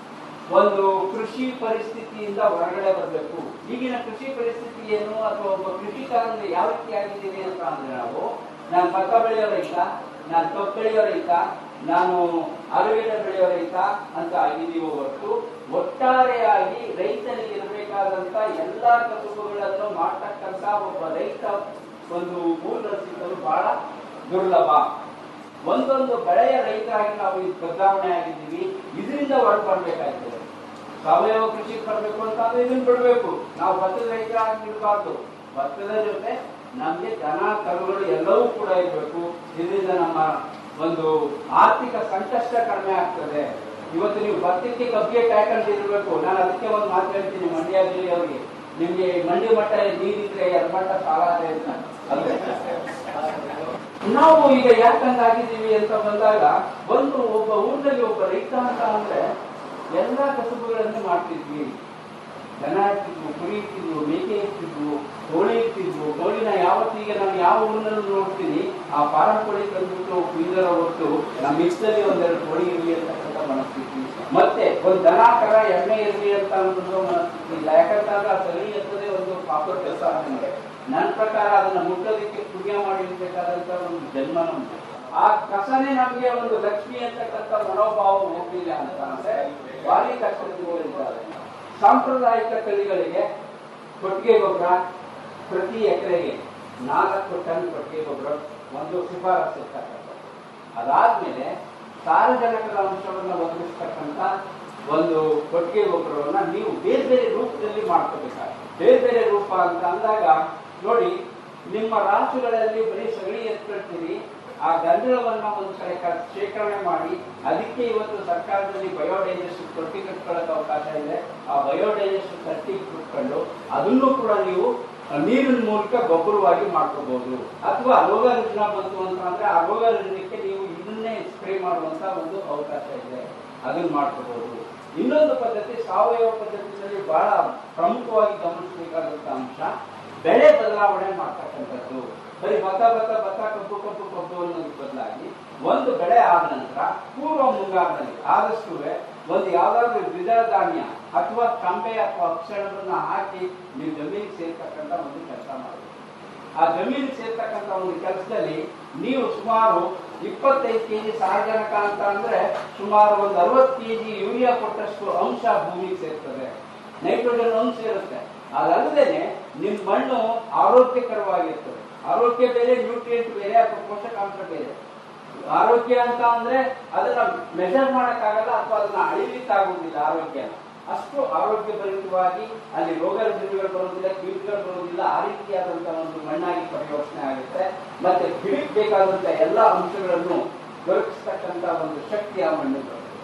ಒಂದು ಕೃಷಿ ಪರಿಸ್ಥಿತಿಯಿಂದ ಹೊರಗಡೆ ಬರಬೇಕು ಈಗಿನ ಕೃಷಿ ಪರಿಸ್ಥಿತಿ ಏನು ಅಥವಾ ಒಬ್ಬ ಕೃಷಿಕರಲ್ಲಿ ಯಾವ ರೀತಿ ಆಗಿದ್ದೀವಿ ಅಂತ ಅಂದ್ರೆ ನಾವು ನಾನು ಭತ್ತ ಬೆಳೆಯೋ ರೈತ ನಾನು ಕಬ್ಬು ಬೆಳೆಯೋ ರೈತ ನಾನು ಆಲೂಗೆಡ್ಡೆ ಬೆಳೆಯೋ ರೈತ ಅಂತ ಆಗಿದ್ದೀವೋ ಹೊರತು ಒಟ್ಟಾರೆಯಾಗಿ ರೈತನಿಗೆ ಇರಬೇಕಾದಂತ ಎಲ್ಲಾ ಕಸುಬುಗಳನ್ನು ಮಾಡ್ತಕ್ಕಂತ ಒಬ್ಬ ರೈತ ಒಂದು ಮೂಲ ಸಿಗಲು ಬಹಳ ದುರ್ಲಭ ಒಂದೊಂದು ಬೆಳೆಯ ರೈತರಾಗಿ ನಾವು ಈ ಬದಲಾವಣೆ ಆಗಿದ್ದೀವಿ ಇದರಿಂದ ಹೊರಗೆ ಬರ್ಬೇಕಾಗ್ತದೆ ಸಾವಯವ ಕೃಷಿಗೆ ಬರಬೇಕು ಅಂತ ಅಂದ್ರೆ ಇದನ್ನ ಬಿಡಬೇಕು ನಾವು ಭತ್ತದ ರೈತರಾಗಿ ಬಿಡಬಾರ್ದು ಭತ್ತದ ಜೊತೆ ನಮ್ಗೆ ದನ ಕರುಗಳು ಎಲ್ಲವೂ ಕೂಡ ಇರಬೇಕು ಇದರಿಂದ ನಮ್ಮ ಒಂದು ಆರ್ಥಿಕ ಸಂಕಷ್ಟ ಕಡಿಮೆ ಆಗ್ತದೆ ಇವತ್ತು ನೀವು ಭತ್ತಕ್ಕೆ ಕಬ್ಬಿಗೆ ಕಾಯ್ಕೊಂಡಿರ್ಬೇಕು ನಾನು ಅದಕ್ಕೆ ಒಂದು ಮಾತು ಹೇಳ್ತೀನಿ ಮಂಡ್ಯ ಜಿಲ್ಲೆಯವರಿಗೆ ನಿಮ್ಗೆ ಮಂಡಿ ಮಟ್ಟ ನೀರಿದ್ರೆ ಎರಡು ಮಟ್ಟ ಸಾಲ ಇದೆ ಅಂತ ಅಲ್ವೇ? ನಾವು ಈಗ ಯಾಕಂಗಾಗಿದ್ದೀವಿ ಅಂತ ಬಂದಾಗ ಒಂದು ಒಬ್ಬ ಊರಿನಲ್ಲಿ ಒಬ್ಬ ರೈತ ಅಂತ ಅಂದ್ರೆ ಎಲ್ಲಾ ಕಸುಬುಗಳನ್ನು ಮಾಡ್ತಿದ್ವಿ ದನ ಇರ್ತಿದ್ವು ಕುರಿ ಇರ್ತಿದ್ವು ಮೇಕೆ ಇರ್ತಿದ್ವು ಕೋಳಿ ಇರ್ತಿದ್ವು ಕೋಳಿನ ಯಾವತ್ತೀಗ ನಾನು ಯಾವ ಊರಿನಲ್ಲೂ ನೋಡ್ತೀನಿ ಆ ಫಾರಂ ಕೋಳಿ ತಂದ್ಬಿಟ್ಟು ಕುಯ್ದರ ಹೊತ್ತು ನಮ್ಮ ಇಷ್ಟದಲ್ಲಿ ಒಂದೆರಡು ಕೋಳಿ ಇರಲಿ ಅಂತಕ್ಕಂಥ ಮನಸ್ಥಿತಿ ಮತ್ತೆ ಒಂದು ದನ ಕರ ಎಣ್ಣೆ ಇರಲಿ ಅಂತ ಅನ್ನೋದು ಮನಸ್ಥಿತಿ ಇಲ್ಲ ಯಾಕಂತಂದ್ರೆ ಆ ಸಗಣಿ ಎತ್ತದೇ ಒಂದು ಪಾಪ ಕೆಲಸ ನನಗೆ ನನ್ನ ಪ್ರಕಾರ ಅದನ್ನ ಮುಟ್ಟೋದಕ್ಕೆ ಪುಣ್ಯ ಮಾಡಿರ್ಬೇಕಾದಂತ ಒಂದು ಜನ್ಮ ನಮ್ದು ಆ ಕಸನೇ ನಮಗೆ ಒಂದು ಲಕ್ಷ್ಮಿ ಅಂತಕ್ಕಂಥ ಮನೋಭಾವ ಹೋಗಿಲ್ಲ ಅಂತ ಅಂದ್ರೆ ಭಾರಿ ಕಷ್ಟಗಳಿದ್ದಾರೆ ಸಾಂಪ್ರದಾಯಿಕ ತಳಿಗಳಿಗೆ ಕೊಟ್ಟಿಗೆ ಗೊಬ್ಬರ ಪ್ರತಿ ಎಕರೆಗೆ ನಾಲ್ಕು ಟನ್ ಕೊಟ್ಟಿಗೆ ಗೊಬ್ಬರ ಒಂದು ಶಿಫಾರಸು ಇರ್ತಕ್ಕಂಥದ್ದು ಅದಾದ್ಮೇಲೆ ಸಾರಜನಕದ ಅಂಶವನ್ನು ಒದಗಿಸ್ತಕ್ಕಂಥ ಒಂದು ಕೊಟ್ಟಿಗೆ ಗೊಬ್ಬರವನ್ನ ನೀವು ಬೇರೆ ಬೇರೆ ರೂಪದಲ್ಲಿ ಮಾಡ್ಕೋಬೇಕಾಗುತ್ತೆ ಬೇರೆ ಬೇರೆ ರೂಪ ಅಂತ ಅಂದಾಗ ನೋಡಿ ನಿಮ್ಮ ರಾಸುಗಳಲ್ಲಿ ಬರೀ ಸಗಣಿ ಎತ್ಕೊಳ್ತೀರಿ ಆ ಗಂಧವನ್ನ ಒಂದು ಕಡೆ ಕ- ಶೇಖರಣೆ ಮಾಡಿ ಅದಕ್ಕೆ ಇವತ್ತು ಸರ್ಕಾರದಲ್ಲಿ ಬಯೋಡೈಜೆಸ್ಟ್ ತೊಟ್ಟಿ ಕಟ್ಕೊಳ್ಳೋಕೆ ಅವಕಾಶ ಇದೆ ಆ ಬಯೋಡೈಜೆಸ್ಟ್ ತೊಟ್ಟಿ ಕಟ್ಕೊಂಡು ಅದನ್ನು ಕೂಡ ನೀವು ನೀರಿನ ಮೂಲಕ ಗೊಬ್ಬರವಾಗಿ ಮಾಡ್ಕೋಬಹುದು ಅಥವಾ ರೋಗ ರುಜಿನ ಬಂತು ಅಂತ ಅಂದ್ರೆ ಆ ರೋಗ ರುಜಿನಕ್ಕೆ ನೀವು ಇದನ್ನೇ ಸ್ಪ್ರೇ ಮಾಡುವಂತ ಒಂದು ಅವಕಾಶ ಇದೆ ಅದನ್ನ ಮಾಡ್ಕೋಬಹುದು ಇನ್ನೊಂದು ಪದ್ಧತಿ ಸಾವಯವ ಪದ್ಧತಿಯಲ್ಲಿ ಬಹಳ ಪ್ರಮುಖವಾಗಿ ಗಮನಿಸಬೇಕಾದಂತ ಅಂಶ ಬೆಳೆ ಬದಲಾವಣೆ ಮಾಡ್ತಕ್ಕಂಥದ್ದು ಬರೀ ಭತ್ತ ಭತ್ತ ಭತ್ತ ಕಬ್ಬು ಕಬ್ಬು ಕಬ್ಬು ಅನ್ನೋದ್ರ ಬದಲಾಗಿ ಒಂದು ಬೆಳೆ ಆದ ನಂತರ ಪೂರ್ವ ಮುಂಗಾರಿನಲ್ಲಿ ಆದಷ್ಟು ಒಂದು ಯಾವ್ದಾದ್ರು ದ್ವಿದಳ ಧಾನ್ಯ ಅಥವಾ ಕಂಬೆ ಅಥವಾ ಅಕ್ಷರಗಳನ್ನ ಹಾಕಿ ನೀವು ಜಮೀನಿಗೆ ಸೇರ್ತಕ್ಕಂಥ ಒಂದು ಕೆಲಸ ಮಾಡಬೇಕು ಆ ಜಮೀನಿಗೆ ಸೇರ್ತಕ್ಕಂಥ ಒಂದು ಕೆಲಸದಲ್ಲಿ ನೀವು ಸುಮಾರು ಇಪ್ಪತ್ತೈದು ಕೆಜಿ ಸಾರಜನಕ ಅಂತ ಅಂದ್ರೆ ಸುಮಾರು ಒಂದು ಅರವತ್ತು ಕೆಜಿ ಯೂರಿಯಾ ಕೊಟ್ಟಷ್ಟು ಅಂಶ ಭೂಮಿಗೆ ಸೇರ್ತದೆ ನೈಟ್ರೋಜನ್ ಅಂಶ ಇರುತ್ತೆ ಅದಲ್ಲದೆ ನಿಮ್ ಮಣ್ಣು ಆರೋಗ್ಯಕರವಾಗಿರ್ತದೆ ಆರೋಗ್ಯ ಬೇರೆ ನ್ಯೂಟ್ರಿಯೆಂಟ್ ಬೇರೆ ಅಥವಾ ಪೋಷಕಾಂಶ ಬೇರೆ ಆರೋಗ್ಯ ಅಂತ ಅಂದ್ರೆ ಅದನ್ನ ಮೆಜರ್ ಮಾಡಕ್ಕಾಗಲ್ಲ ಅಥವಾ ಅದನ್ನ ಅಳಿಲಿಕ್ಕಾಗುವುದಿಲ್ಲ ಆರೋಗ್ಯ ಅಷ್ಟು ಆರೋಗ್ಯಭರಿತವಾಗಿ ಅಲ್ಲಿ ರೋಗ ರುಜಿನಗಳು ಬರುವುದಿಲ್ಲ ಕೀಟಗಳು ಬರುವುದಿಲ್ಲ ಆ ರೀತಿಯಾದಂತಹ ಒಂದು ಮಣ್ಣಾಗಿ ಪರಿವರ್ತನೆ ಆಗುತ್ತೆ ಮತ್ತೆ ಗಿಡಕ್ಕೆ ಬೇಕಾದಂತ ಎಲ್ಲ ಅಂಶಗಳನ್ನು ದೊರಕಿಸ್ತಕ್ಕಂತ ಒಂದು ಶಕ್ತಿ ಆ ಮಣ್ಣು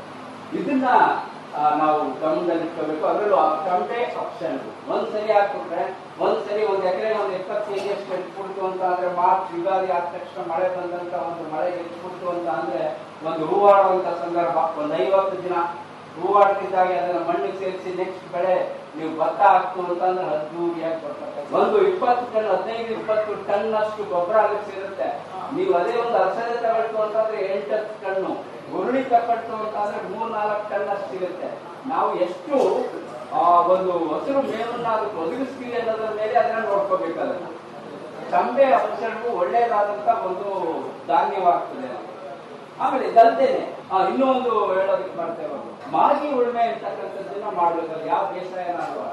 ಇದನ್ನ ಆ, ನಾವು ಗಮನದಲ್ಲಿಟ್ಕೋಬೇಕು ಅದರಲ್ಲೂ ಆ ಟೊಮಟೆ ಆಪ್ಷನ್ ಒಂದ್ ಸರಿ ಹಾಕ್ಬಿಟ್ರೆ ಒಂದ್ ಸರಿ ಒಂದ್ ಎಕರೆ ಒಂದ್ ಎಪ್ಪತ್ತು ಕೆಜಿ ಅಷ್ಟು ಎಟ್ಬಿಡ್ತು ಅಂತ ಅಂದ್ರೆ ಮಾರ್ಚ್ ಯುಗಾದಿ ಆದ ತಕ್ಷಣ ಮಳೆ ಬಂದಂತ ಒಂದು ಮಳೆಗೆ ಎಟ್ಬಿಡ್ತು ಅಂತ ಅಂದ್ರೆ ಒಂದು ಹೂವಾಡುವಂತ ಸಂದರ್ಭ ಒಂದ್ ಐವತ್ತು ದಿನ ಹೂವಾಡ್ತಿದ್ದಾಗ ಅದನ್ನ ಮಣ್ಣಿಗೆ ಸೇರಿಸಿ ನೆಕ್ಸ್ಟ್ ಬೆಳೆ ನೀವು ಭತ್ತ ಹಾಕ್ತು ಅಂತಂದ್ರೆ ಅದ್ದೂರಿಯಾಗಿ ಬರ್ತದೆ ಒಂದು ಇಪ್ಪತ್ತು ಟನ್ ಹದಿನೈದು ಇಪ್ಪತ್ತು ಟನ್ ಅಷ್ಟು ಗೊಬ್ಬರ ಅದಕ್ಕೆ ಸಿಗುತ್ತೆ ನೀವು ಅದೇ ಒಂದು ಅರಸದೆ ತಗೊಳ್ತು ಅಂತಂದ್ರೆ ಎಂಟತ್ತು ಟನ್ನು ಹುರುಳಿ ತಗೊಳ್ತು ಅಂತಂದ್ರೆ ಮೂರ್ ನಾಲ್ಕು ಟನ್ ಅಷ್ಟು ಸಿಗುತ್ತೆ ನಾವು ಎಷ್ಟು ಆ, ಒಂದು ಹಸಿರು ಮೇವನ್ನ ಅದಕ್ಕೆ ಒದಗಿಸ್ತೀವಿ ಅನ್ನೋದ್ರ ಮೇಲೆ ಅದನ್ನ ನೋಡ್ಕೋಬೇಕಾಗುತ್ತೆ ಚಂಬೆ ಅಂಶಕ್ಕೂ ಒಳ್ಳೆಯದಾದಂತ ಒಂದು ಧಾನ್ಯವಾಗ್ತದೆ ಆಮೇಲೆ ಇದಲ್ದೇನೆ ಆ, ಇನ್ನೂ ಒಂದು ಹೇಳೋದಕ್ಕೆ ಬರ್ತೇವೆ ಮಾಗಿ ಉಳುಮೆ ಅಂತಕ್ಕಂಥದ್ದನ್ನ ಮಾಡ್ಬೇಕಾದ್ರೆ ಯಾವ ಬೇಸಾಯ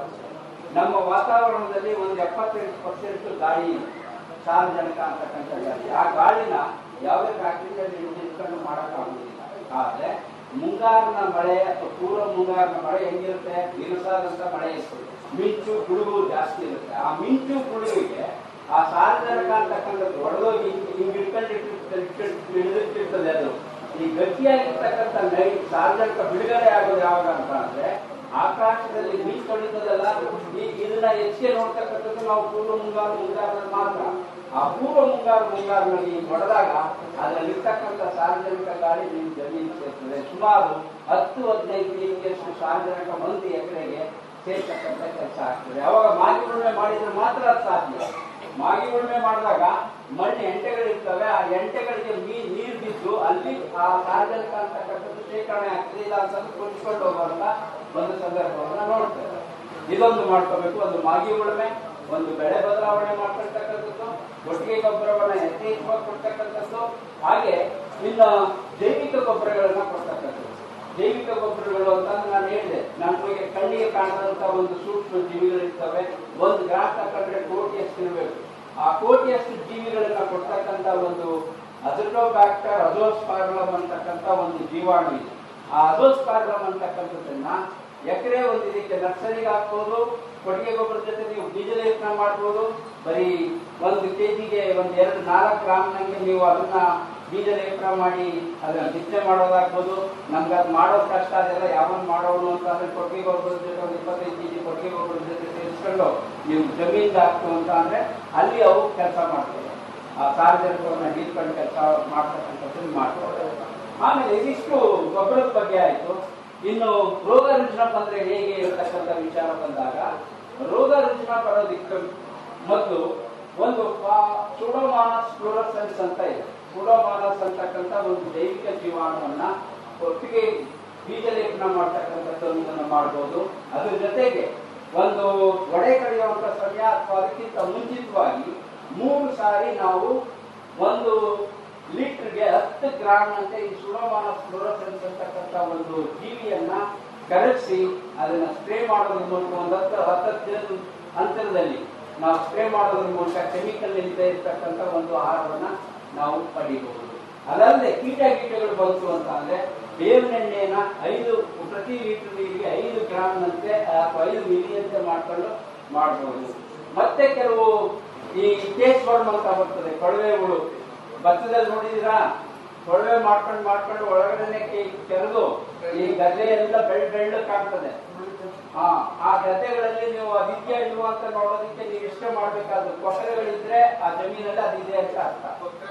ನಮ್ಮ ವಾತಾವರಣದಲ್ಲಿ ಒಂದು ಎಪ್ಪತ್ತೆಂಟು ಪರ್ಸೆಂಟ್ ಗಾಳಿ ಇದೆ. ಸಾರಜನಕ ಅಂತಕ್ಕಂಥ ಗಾಳಿ ಆ ಗಾಳಿನ ಯಾವುದೇ ಫ್ಯಾಕ್ಟ್ರಿಗಳಲ್ಲಿ ಹಿಡಿದಿಟ್ಕೊಂಡು ಮಾಡೋಕ್ಕಾಗುದಿಲ್ಲ ಆದ್ರೆ ಮುಂಗಾರಿನ ಮಳೆ ಅಥವಾ ಪೂರ್ವ ಮುಂಗಾರಿನ ಮಳೆ ಹೆಂಗಿರುತ್ತೆ ಬಿರುಸಾದಂತ ಮಳೆ ಇರ್ತದೆ ಮಿಂಚು ಗುಡುಗು ಜಾಸ್ತಿ ಇರುತ್ತೆ ಆ ಮಿಂಚು ಗುಡುಗಿಗೆ ಆ ಸಾರಜನಕ ಅಂತಕ್ಕಂಥದ್ದು ಹೊಡೆದೋಗಿ ಹಿಂಗ್ ಇಟ್ಕೊಂಡು ಹಿಡಿದಿಟ್ಟಿರ್ತದೆ ಅದು ಈ ಗಟ್ಟಿಯಾಗಿರ್ತಕ್ಕಂಥ ನೈಟ್ ಸಾರ್ವಜನಿಕ ಬಿಡುಗಡೆ ಆಗೋದು ಯಾವಾಗ ಅಂತ ಅಂದ್ರೆ ಆಕಾಶದಲ್ಲಿ ಮಿಂಚು ಹೊಡಿತದಲ್ಲ ಈ ಇದನ್ನ ಹೆಚ್ಚಿಗೆ ನೋಡ್ತಕ್ಕಂಥದ್ದು ನಾವು ಪೂರ್ವ ಮುಂಗಾರು ಮುಂಗಾರಿನಲ್ಲಿ ಮಾತ್ರ ಆ ಪೂರ್ವ ಮುಂಗಾರು ಮುಂಗಾರಿನಲ್ಲಿ ಹೊಡೆದಾಗ ಅದರಲ್ಲಿ ಇರ್ತಕ್ಕಂಥ ಸಾರ್ವಜನಿಕ ಗಾಳಿ ನಿಮ್ಮ ಜಮೀನು ಸೇರ್ತದೆ ಸುಮಾರು ಹತ್ತು ಹದಿನೈದು ಕೆಜಿಯಷ್ಟು ಸಾರ್ವಜನಿಕ ಮಂದಿ ಎಕರೆಗೆ ಸೇರ್ತಕ್ಕಂಥ ಕೆಲಸ ಆಗ್ತದೆ ಅವಾಗ ಮಾಗಿ ಉಳುಮೆ ಮಾಡಿದ್ರೆ ಮಾತ್ರ ಅದು ಸಾಧ್ಯ ಮಾಗಿ ಉಳುಮೆ ಮಾಡಿದಾಗ ಮಣ್ಣು ಎಂಟೆಗಳಿರ್ತವೆ ಆ ಎಂಟೆಗಳಿಗೆ ನೀ ನೀರು ಬಿದ್ದು ಅಲ್ಲಿ ಆ ಸಾರ್ವಜನಿಕ ಅಂತಕ್ಕಂಥದ್ದು ಶೇಖರಣೆ ಆಗ್ತದೆ ಇಲ್ಲ ಅಂತಂದು ಕೊಚ್ಕೊಂಡು ಹೋಗುವಂತ ಒಂದು ಸಂದರ್ಭವನ್ನ ನೋಡ್ತೇವೆ ಇದೊಂದು ಮಾಡ್ಕೋಬೇಕು ಒಂದು ಮಾಗಿ ಉಳುಮೆ ಒಂದು ಬೆಳೆ ಬದಲಾವಣೆ ಮಾಡ್ಕೊಳ್ತಕ್ಕಂಥದ್ದು ಒಟ್ಟಿಗೆ ಗೊಬ್ಬರವನ್ನ ಯಥೇಚ್ಛವಾಗಿ ಕೊಡ್ತಕ್ಕಂಥದ್ದು ಹಾಗೆ ಇನ್ನು ಜೈವಿಕ ಗೊಬ್ಬರಗಳನ್ನ ಕೊಡ್ತಕ್ಕಂಥದ್ದು ಜೈವಿಕ ಗೊಬ್ಬರಗಳು ಅಂತ ನಾನು ಹೇಳಿದೆ ನಮಗೆ ಕಣ್ಣಿಗೆ ಕಾಣದಂತ ಒಂದು ಸೂಕ್ಷ್ಮ ಜೀವಿಗಳಿರ್ತವೆ ಒಂದು ಗ್ರಾಮ್ ತಕೊಂಡ್ರೆ ಕೋಟಿಯಷ್ಟು ಇರಬೇಕು ಆ ಕೋಟಿಯಷ್ಟು ಜೀವಿಗಳನ್ನ ಕೊಡ್ತಕ್ಕಂತ ಒಂದು ಅಜಿಟೋಬ್ಯಾಕ್ಟರ್ ಅಜೋಸ್ಪಾರ್ಲಮ್ ಅಂತಕ್ಕಂತ ಒಂದು ಜೀವಾಣು ಇದೆ ಆ ಅಜೋಸ್ಪಾರ್ಲಮ್ ಅಂತಕ್ಕಂಥದ್ದನ್ನ ಎಕರೆ ಒಂದು ಇದಕ್ಕೆ ನರ್ಸರಿಗೆ ಹಾಕ್ಬೋದು ಕೊಟ್ಟಿಗೆ ಗೊಬ್ಬರದ ಜೊತೆ ನೀವು ಬೀಜ ಲೇಪನ ಮಾಡ್ಬೋದು ಬರೀ ಒಂದು ಕೆಜಿಗೆ ಒಂದ್ ಎರಡು ನಾಲ್ಕು ಗ್ರಾಮ್ನಂಗೆ ನೀವು ಅದನ್ನ ಬೀಜ ಲೇಪನ ಮಾಡಿ ಅದನ್ನ ಬಿತ್ತನೆ ಮಾಡೋದಾಗ್ಬೋದು ನಮ್ಗೆ ಅದು ಮಾಡೋದು ಕಷ್ಟ ಅದೆಲ್ಲ ಯಾವನ್ ಮಾಡೋನು ಅಂತ ಅಂದ್ರೆ ಕೊಟ್ಟಿಗೆ ಗೊಬ್ಬರದ ಜೊತೆ ಒಂದು ಇಪ್ಪತ್ತೈದು ಕೆಜಿ ಕೊಟ್ಟಿಗೆ ಗೊಬ್ಬರದ ಜೊತೆ ಸೇರಿಸ್ಕೊಂಡು ನೀವು ಜಮೀನ್ ಹಾಕ್ತು ಅಂತ ಅಂದ್ರೆ ಅಲ್ಲಿ ಅವು ಕೆಲಸ ಮಾಡ್ತವೆ ಆ ಸಾರ್ವಜನಿಕರನ್ನ ಹಿಡ್ಕೊಂಡು ಕೆಲಸ ಮಾಡ್ತಕ್ಕಂಥದ್ದನ್ನು ಮಾಡ್ತಾರೆ ಆಮೇಲೆ ಇದಿಷ್ಟು ಗೊಬ್ಬರದ ಬಗ್ಗೆ ಆಯ್ತು ಇನ್ನು ರೋಗ ರುಜಿನ ಬಂದ್ರೆ ಹೇಗೆ ಇರತಕ್ಕಂಥ ವಿಚಾರ ಬಂದಾಗ ರೋಗ ರುಜಿನ ಬರೋದಿಕ್ಕೆ ಮೊದಲು ಒಂದು ಸುಡೋಮಾನಸ್ ಫ್ಲೋರಸೆನ್ಸ್ ಅಂತ ಇದೆ ಸುಡೋಮಾನಸ್ ಅಂತಕ್ಕಂಥ ಒಂದು ಜೈವಿಕ ಜೀವಾಣುವನ್ನ ಒಟ್ಟಿಗೆ ಬೀಜ ಲೇಪನ ಮಾಡ್ತಕ್ಕಂಥದ್ದನ್ನು ಮಾಡ್ಬೋದು ಅದ್ರ ಜೊತೆಗೆ ಒಂದು ಒಡೆ ಕಡಿಯುವಂತ ಸಮಯ ಅಥವಾ ಅದಕ್ಕಿಂತ ಮುಂಚಿತವಾಗಿ ಮೂರು ಸಾರಿ ನಾವು ಒಂದು ಲೀಟರ್ಗೆ ಹತ್ತು ಗ್ರಾಮ್ ಅಂತ ಈ ಸುಡೋಮಾನಸ್ ಫ್ಲೋರಸೆನ್ಸ್ ಅಂತಕ್ಕಂಥ ಒಂದು ಜೀವಿಯನ್ನ ಕರಗಿಸಿ ಅದನ್ನ ಸ್ಪ್ರೇ ಮಾಡೋದ್ರ ಮೂಲಕ ಒಂದು ಹತ್ತು ಹತ್ತತ್ತು ದಿನದ ಅಂತರದಲ್ಲಿ ನಾವು ಸ್ಪ್ರೇ ಮಾಡೋದ್ರ ಮೂಲಕ ಕೆಮಿಕಲ್ ಇಲ್ಲದೆ ಇರ್ತಕ್ಕಂಥ ಒಂದು ಆಹಾರವನ್ನ ನಾವು ಪಡಿಬಹುದು ಅದಲ್ಲದೆ ಕೀಟ ಕೀಟಗಳು ಬಂತು ಅಂತ ಅಂದ್ರೆ ಬೇವಿನ ಎಣ್ಣೆಯನ್ನ ಐದು ಪ್ರತಿ ಲೀಟರ್ ನೀರಿಗೆ ಐದು ಗ್ರಾಮ್ನಂತೆ ಅಥವಾ ಐದು ಮಿಲಿಯಂತೆ ಮಾಡ್ಕೊಂಡು ಮಾಡಬಹುದು ಮತ್ತೆ ಕೆಲವು ಈ ಕೇಸ್ ವರ್ಮ್ ಅಂತ ಬರ್ತದೆ ಕೊಳವೆ ಹುಳು ಭತ್ತದಲ್ಲಿ ನೋಡಿದಿರಾ ಕೊಳವೆ ಮಾಡ್ಕೊಂಡು ಮಾಡ್ಕೊಂಡು ಒಳಗಡೆನೆ ಕೆರೆದು ಈ ಗದ್ದೆ ಎಲ್ಲ ಬೆಳ್ಳ ಬೆಳ್ಳಕ್ ಆಗ್ತದೆ ಹಾ ಆ ಗದ್ದೆಗಳಲ್ಲಿ ನೀವು ಅದಿದ್ಯಾ ಇಲ್ವಾ ಅಂತ ನೋಡೋದಕ್ಕೆ ನೀವು ಇಷ್ಟ ಮಾಡ್ಬೇಕಾದ್ರು ಕೊಕ್ಕರೆಗಳಿದ್ರೆ ಆ ಜಮೀನಲ್ಲಿ ಅದಿದೆ ಅಂತ ಅರ್ಥ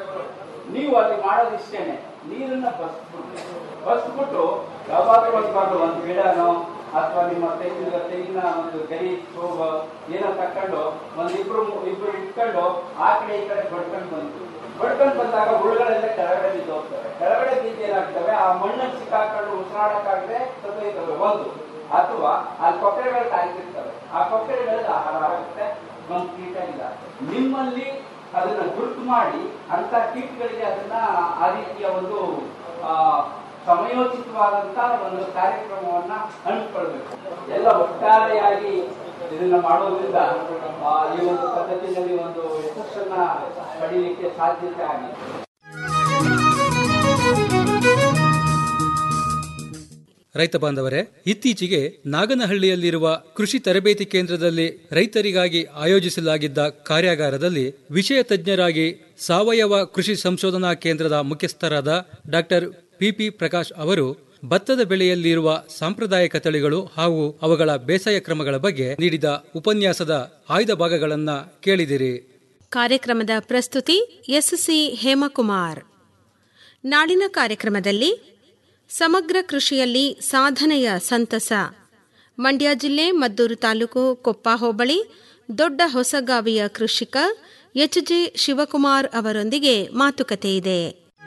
ನೀವು ಅಲ್ಲಿ ಮಾಡೋದು ಇಷ್ಟೇನೆ ನೀರನ್ನ ಬಸ್ಬಿಟ್ಟು ಬಸ್ಬಿಟ್ಟು ಯಾವಾಗಲೂ ಒಂದು ಬಾರ್ದು ಒಂದು ಗಿಡನೋ ಅಥವಾ ನಿಮ್ಮ ತೆಂಗಿನ ತೆಂಗಿನ ಒಂದು ಗರಿ ಸೋಬ ಏನೋ ತಕೊಂಡು ಒಂದಿಬ್ರು ಇಬ್ರು ಇಟ್ಕೊಂಡು ಆ ಕಡೆ ಈ ಕಡೆ ಬಡ್ಕೊಂಡು ಬಂತು ಬಡ್ಕೊಂಡು ಬಂದಾಗ ಹುಳುಗಳೆಲ್ಲ ಕೆಳಗಡೆ ಬಿದ್ದು ಹೋಗ್ತವೆ ಕೆಳಗಡೆ ಬಿದ್ದು ಏನಾಗ್ತವೆ ಆ ಮಣ್ಣಲ್ಲಿ ಸಿಕ್ಕಾಕೊಂಡು ಉಸಿರಾಡಕ್ಕಾಗದೆ ಸತ್ತೋಯ್ತವೆ ಒಂದು ಅಥವಾ ಅಲ್ಲಿ ಕೊಕ್ಕರೆಗಳು ಕಾಯ್ತಿರ್ತವೆ ಆ ಕೊಕ್ಕರೆಗಳಲ್ಲಿ ಆಹಾರ ಆಗುತ್ತೆ ಒಂದು ಕೀಟ ಇಲ್ಲ ನಿಮ್ಮಲ್ಲಿ ಅದನ್ನ ಗುರುತು ಮಾಡಿ ಅಂತ ಕೀಟಗಳಿಗೆ ಅದನ್ನ ಆ ರೀತಿಯ ಒಂದು ಆ ಸಮಯೋಚಿತವಾದಂತ ಒಂದು ಕಾರ್ಯಕ್ರಮವನ್ನ ಹಂಚ್ಕೊಳ್ಬೇಕು ಎಲ್ಲ ಒಟ್ಟಾರೆಯಾಗಿ ಇದನ್ನ ಮಾಡೋದ್ರಿಂದ ಆ, ಈ ಒಂದು ಪದ್ಧತಿಯಲ್ಲಿ ಒಂದು ಯಶಸ್ಸನ್ನ ಪಡೀಲಿಕ್ಕೆ ಸಾಧ್ಯತೆ ಆಗಿದೆ ರೈತ ಬಾಂಧವರೇ ಇತ್ತೀಚೆಗೆ ನಾಗನಹಳ್ಳಿಯಲ್ಲಿರುವ ಕೃಷಿ ತರಬೇತಿ ಕೇಂದ್ರದಲ್ಲಿ ರೈತರಿಗಾಗಿ ಆಯೋಜಿಸಲಾಗಿದ್ದ ಕಾರ್ಯಾಗಾರದಲ್ಲಿ ವಿಷಯ ತಜ್ಞರಾಗಿ ಸಾವಯವ ಕೃಷಿ ಸಂಶೋಧನಾ ಕೇಂದ್ರದ ಮುಖ್ಯಸ್ಥರಾದ ಡಾಕ್ಟರ್ ಪಿಪಿ ಪ್ರಕಾಶ್ ಅವರು ಭತ್ತದ ಬೆಳೆಯಲ್ಲಿರುವ ಸಾಂಪ್ರದಾಯಿಕ ತಳಿಗಳು ಹಾಗೂ ಅವುಗಳ ಬೇಸಾಯ ಕ್ರಮಗಳ ಬಗ್ಗೆ ನೀಡಿದ ಉಪನ್ಯಾಸದ ಆಯ್ದ ಭಾಗಗಳನ್ನು ಕೇಳಿದಿರಿ ಕಾರ್ಯಕ್ರಮದ ಪ್ರಸ್ತುತಿ ಎಸ್ಸಿ ಹೇಮಕುಮಾರ್ ನಾಳಿನ ಕಾರ್ಯಕ್ರಮದಲ್ಲಿ ಸಮಗ್ರ ಕೃಷಿಯಲ್ಲಿ ಸಾಧನೆಯ ಸಂತಸ ಮಂಡ್ಯ ಜಿಲ್ಲೆ ಮದ್ದೂರು ತಾಲೂಕು ಕೊಪ್ಪ ಹೋಬಳಿ ದೊಡ್ಡ ಹೊಸಗಾವಿಯ ಕೃಷಿಕ ಎಚ್ ಜೆ ಶಿವಕುಮಾರ್ ಅವರೊಂದಿಗೆ ಮಾತುಕತೆ ಇದೆ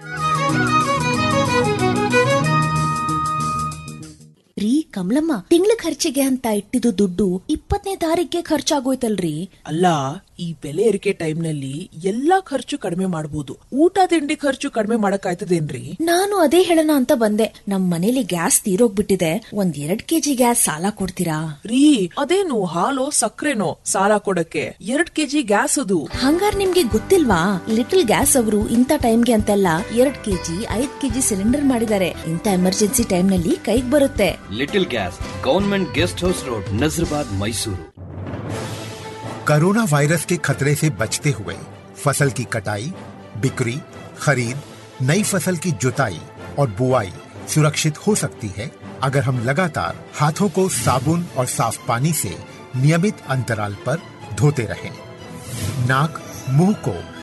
ರೀ ಕಮಲಮ್ಮ ತಿಂಗಳ ಖರ್ಚಿಗೆ ಅಂತ ಇಟ್ಟಿದ್ದು ದುಡ್ಡು ಇಪ್ಪತ್ತನೇ ತಾರೀಕಿಗೆ ಖರ್ಚಾಗೋಯ್ತಲ್ರಿ ಅಲ್ಲ ಈ ಬೆಲೆ ಏರಿಕೆ ಟೈಮ್ನಲ್ಲಿ ಎಲ್ಲಾ ಖರ್ಚು ಕಡಿಮೆ ಮಾಡಬಹುದು ಊಟ ತಿಂಡಿ ಖರ್ಚು ಕಡಿಮೆ ಮಾಡಕ್ಕಾಯ್ತದೇನ್ರಿ ನಾನು ಅದೇ ಹೇಳೋಣ ಅಂತ ಬಂದೆ ನಮ್ ಮನೇಲಿ ಗ್ಯಾಸ್ ತೀರೋಗ್ಬಿಟ್ಟಿದೆ ಒಂದ್ ಎರಡ್ ಕೆಜಿ ಗ್ಯಾಸ್ ಸಾಲ ಕೊಡ್ತೀರಾ ರೀ ಅದೇನು ಹಾಲು ಸಕ್ಕರೆನೋ ಸಾಲ ಕೊಡಕ್ಕೆ ಎರಡ್ ಕೆಜಿ ಗ್ಯಾಸ್ ಅದು ಹಂಗಾರ್ ನಿಮ್ಗೆ ಗೊತ್ತಿಲ್ವಾ ಲಿಟಲ್ ಗ್ಯಾಸ್ ಅವರು ಇಂಥ ಟೈಮ್ಗೆ ಅಂತೆಲ್ಲ ಎರಡ್ ಕೆಜಿ ಐದ್ ಕೆಜಿ ಸಿಲಿಂಡರ್ ಮಾಡಿದ್ದಾರೆ ಇಂಥ ಎಮರ್ಜೆನ್ಸಿ ಟೈಮ್ ನಲ್ಲಿ ಕೈಗ್ ಬರುತ್ತೆ लिटिल गैस government guest house road Nazarbad Mysuru corona virus के खतरे से बचते हुए फसल की कटाई बिक्री खरीद नई फसल की जुताई और बुआई सुरक्षित हो सकती है अगर हम लगातार हाथों को साबुन और साफ पानी से नियमित अंतराल पर धोते रहें। नाक मुंह को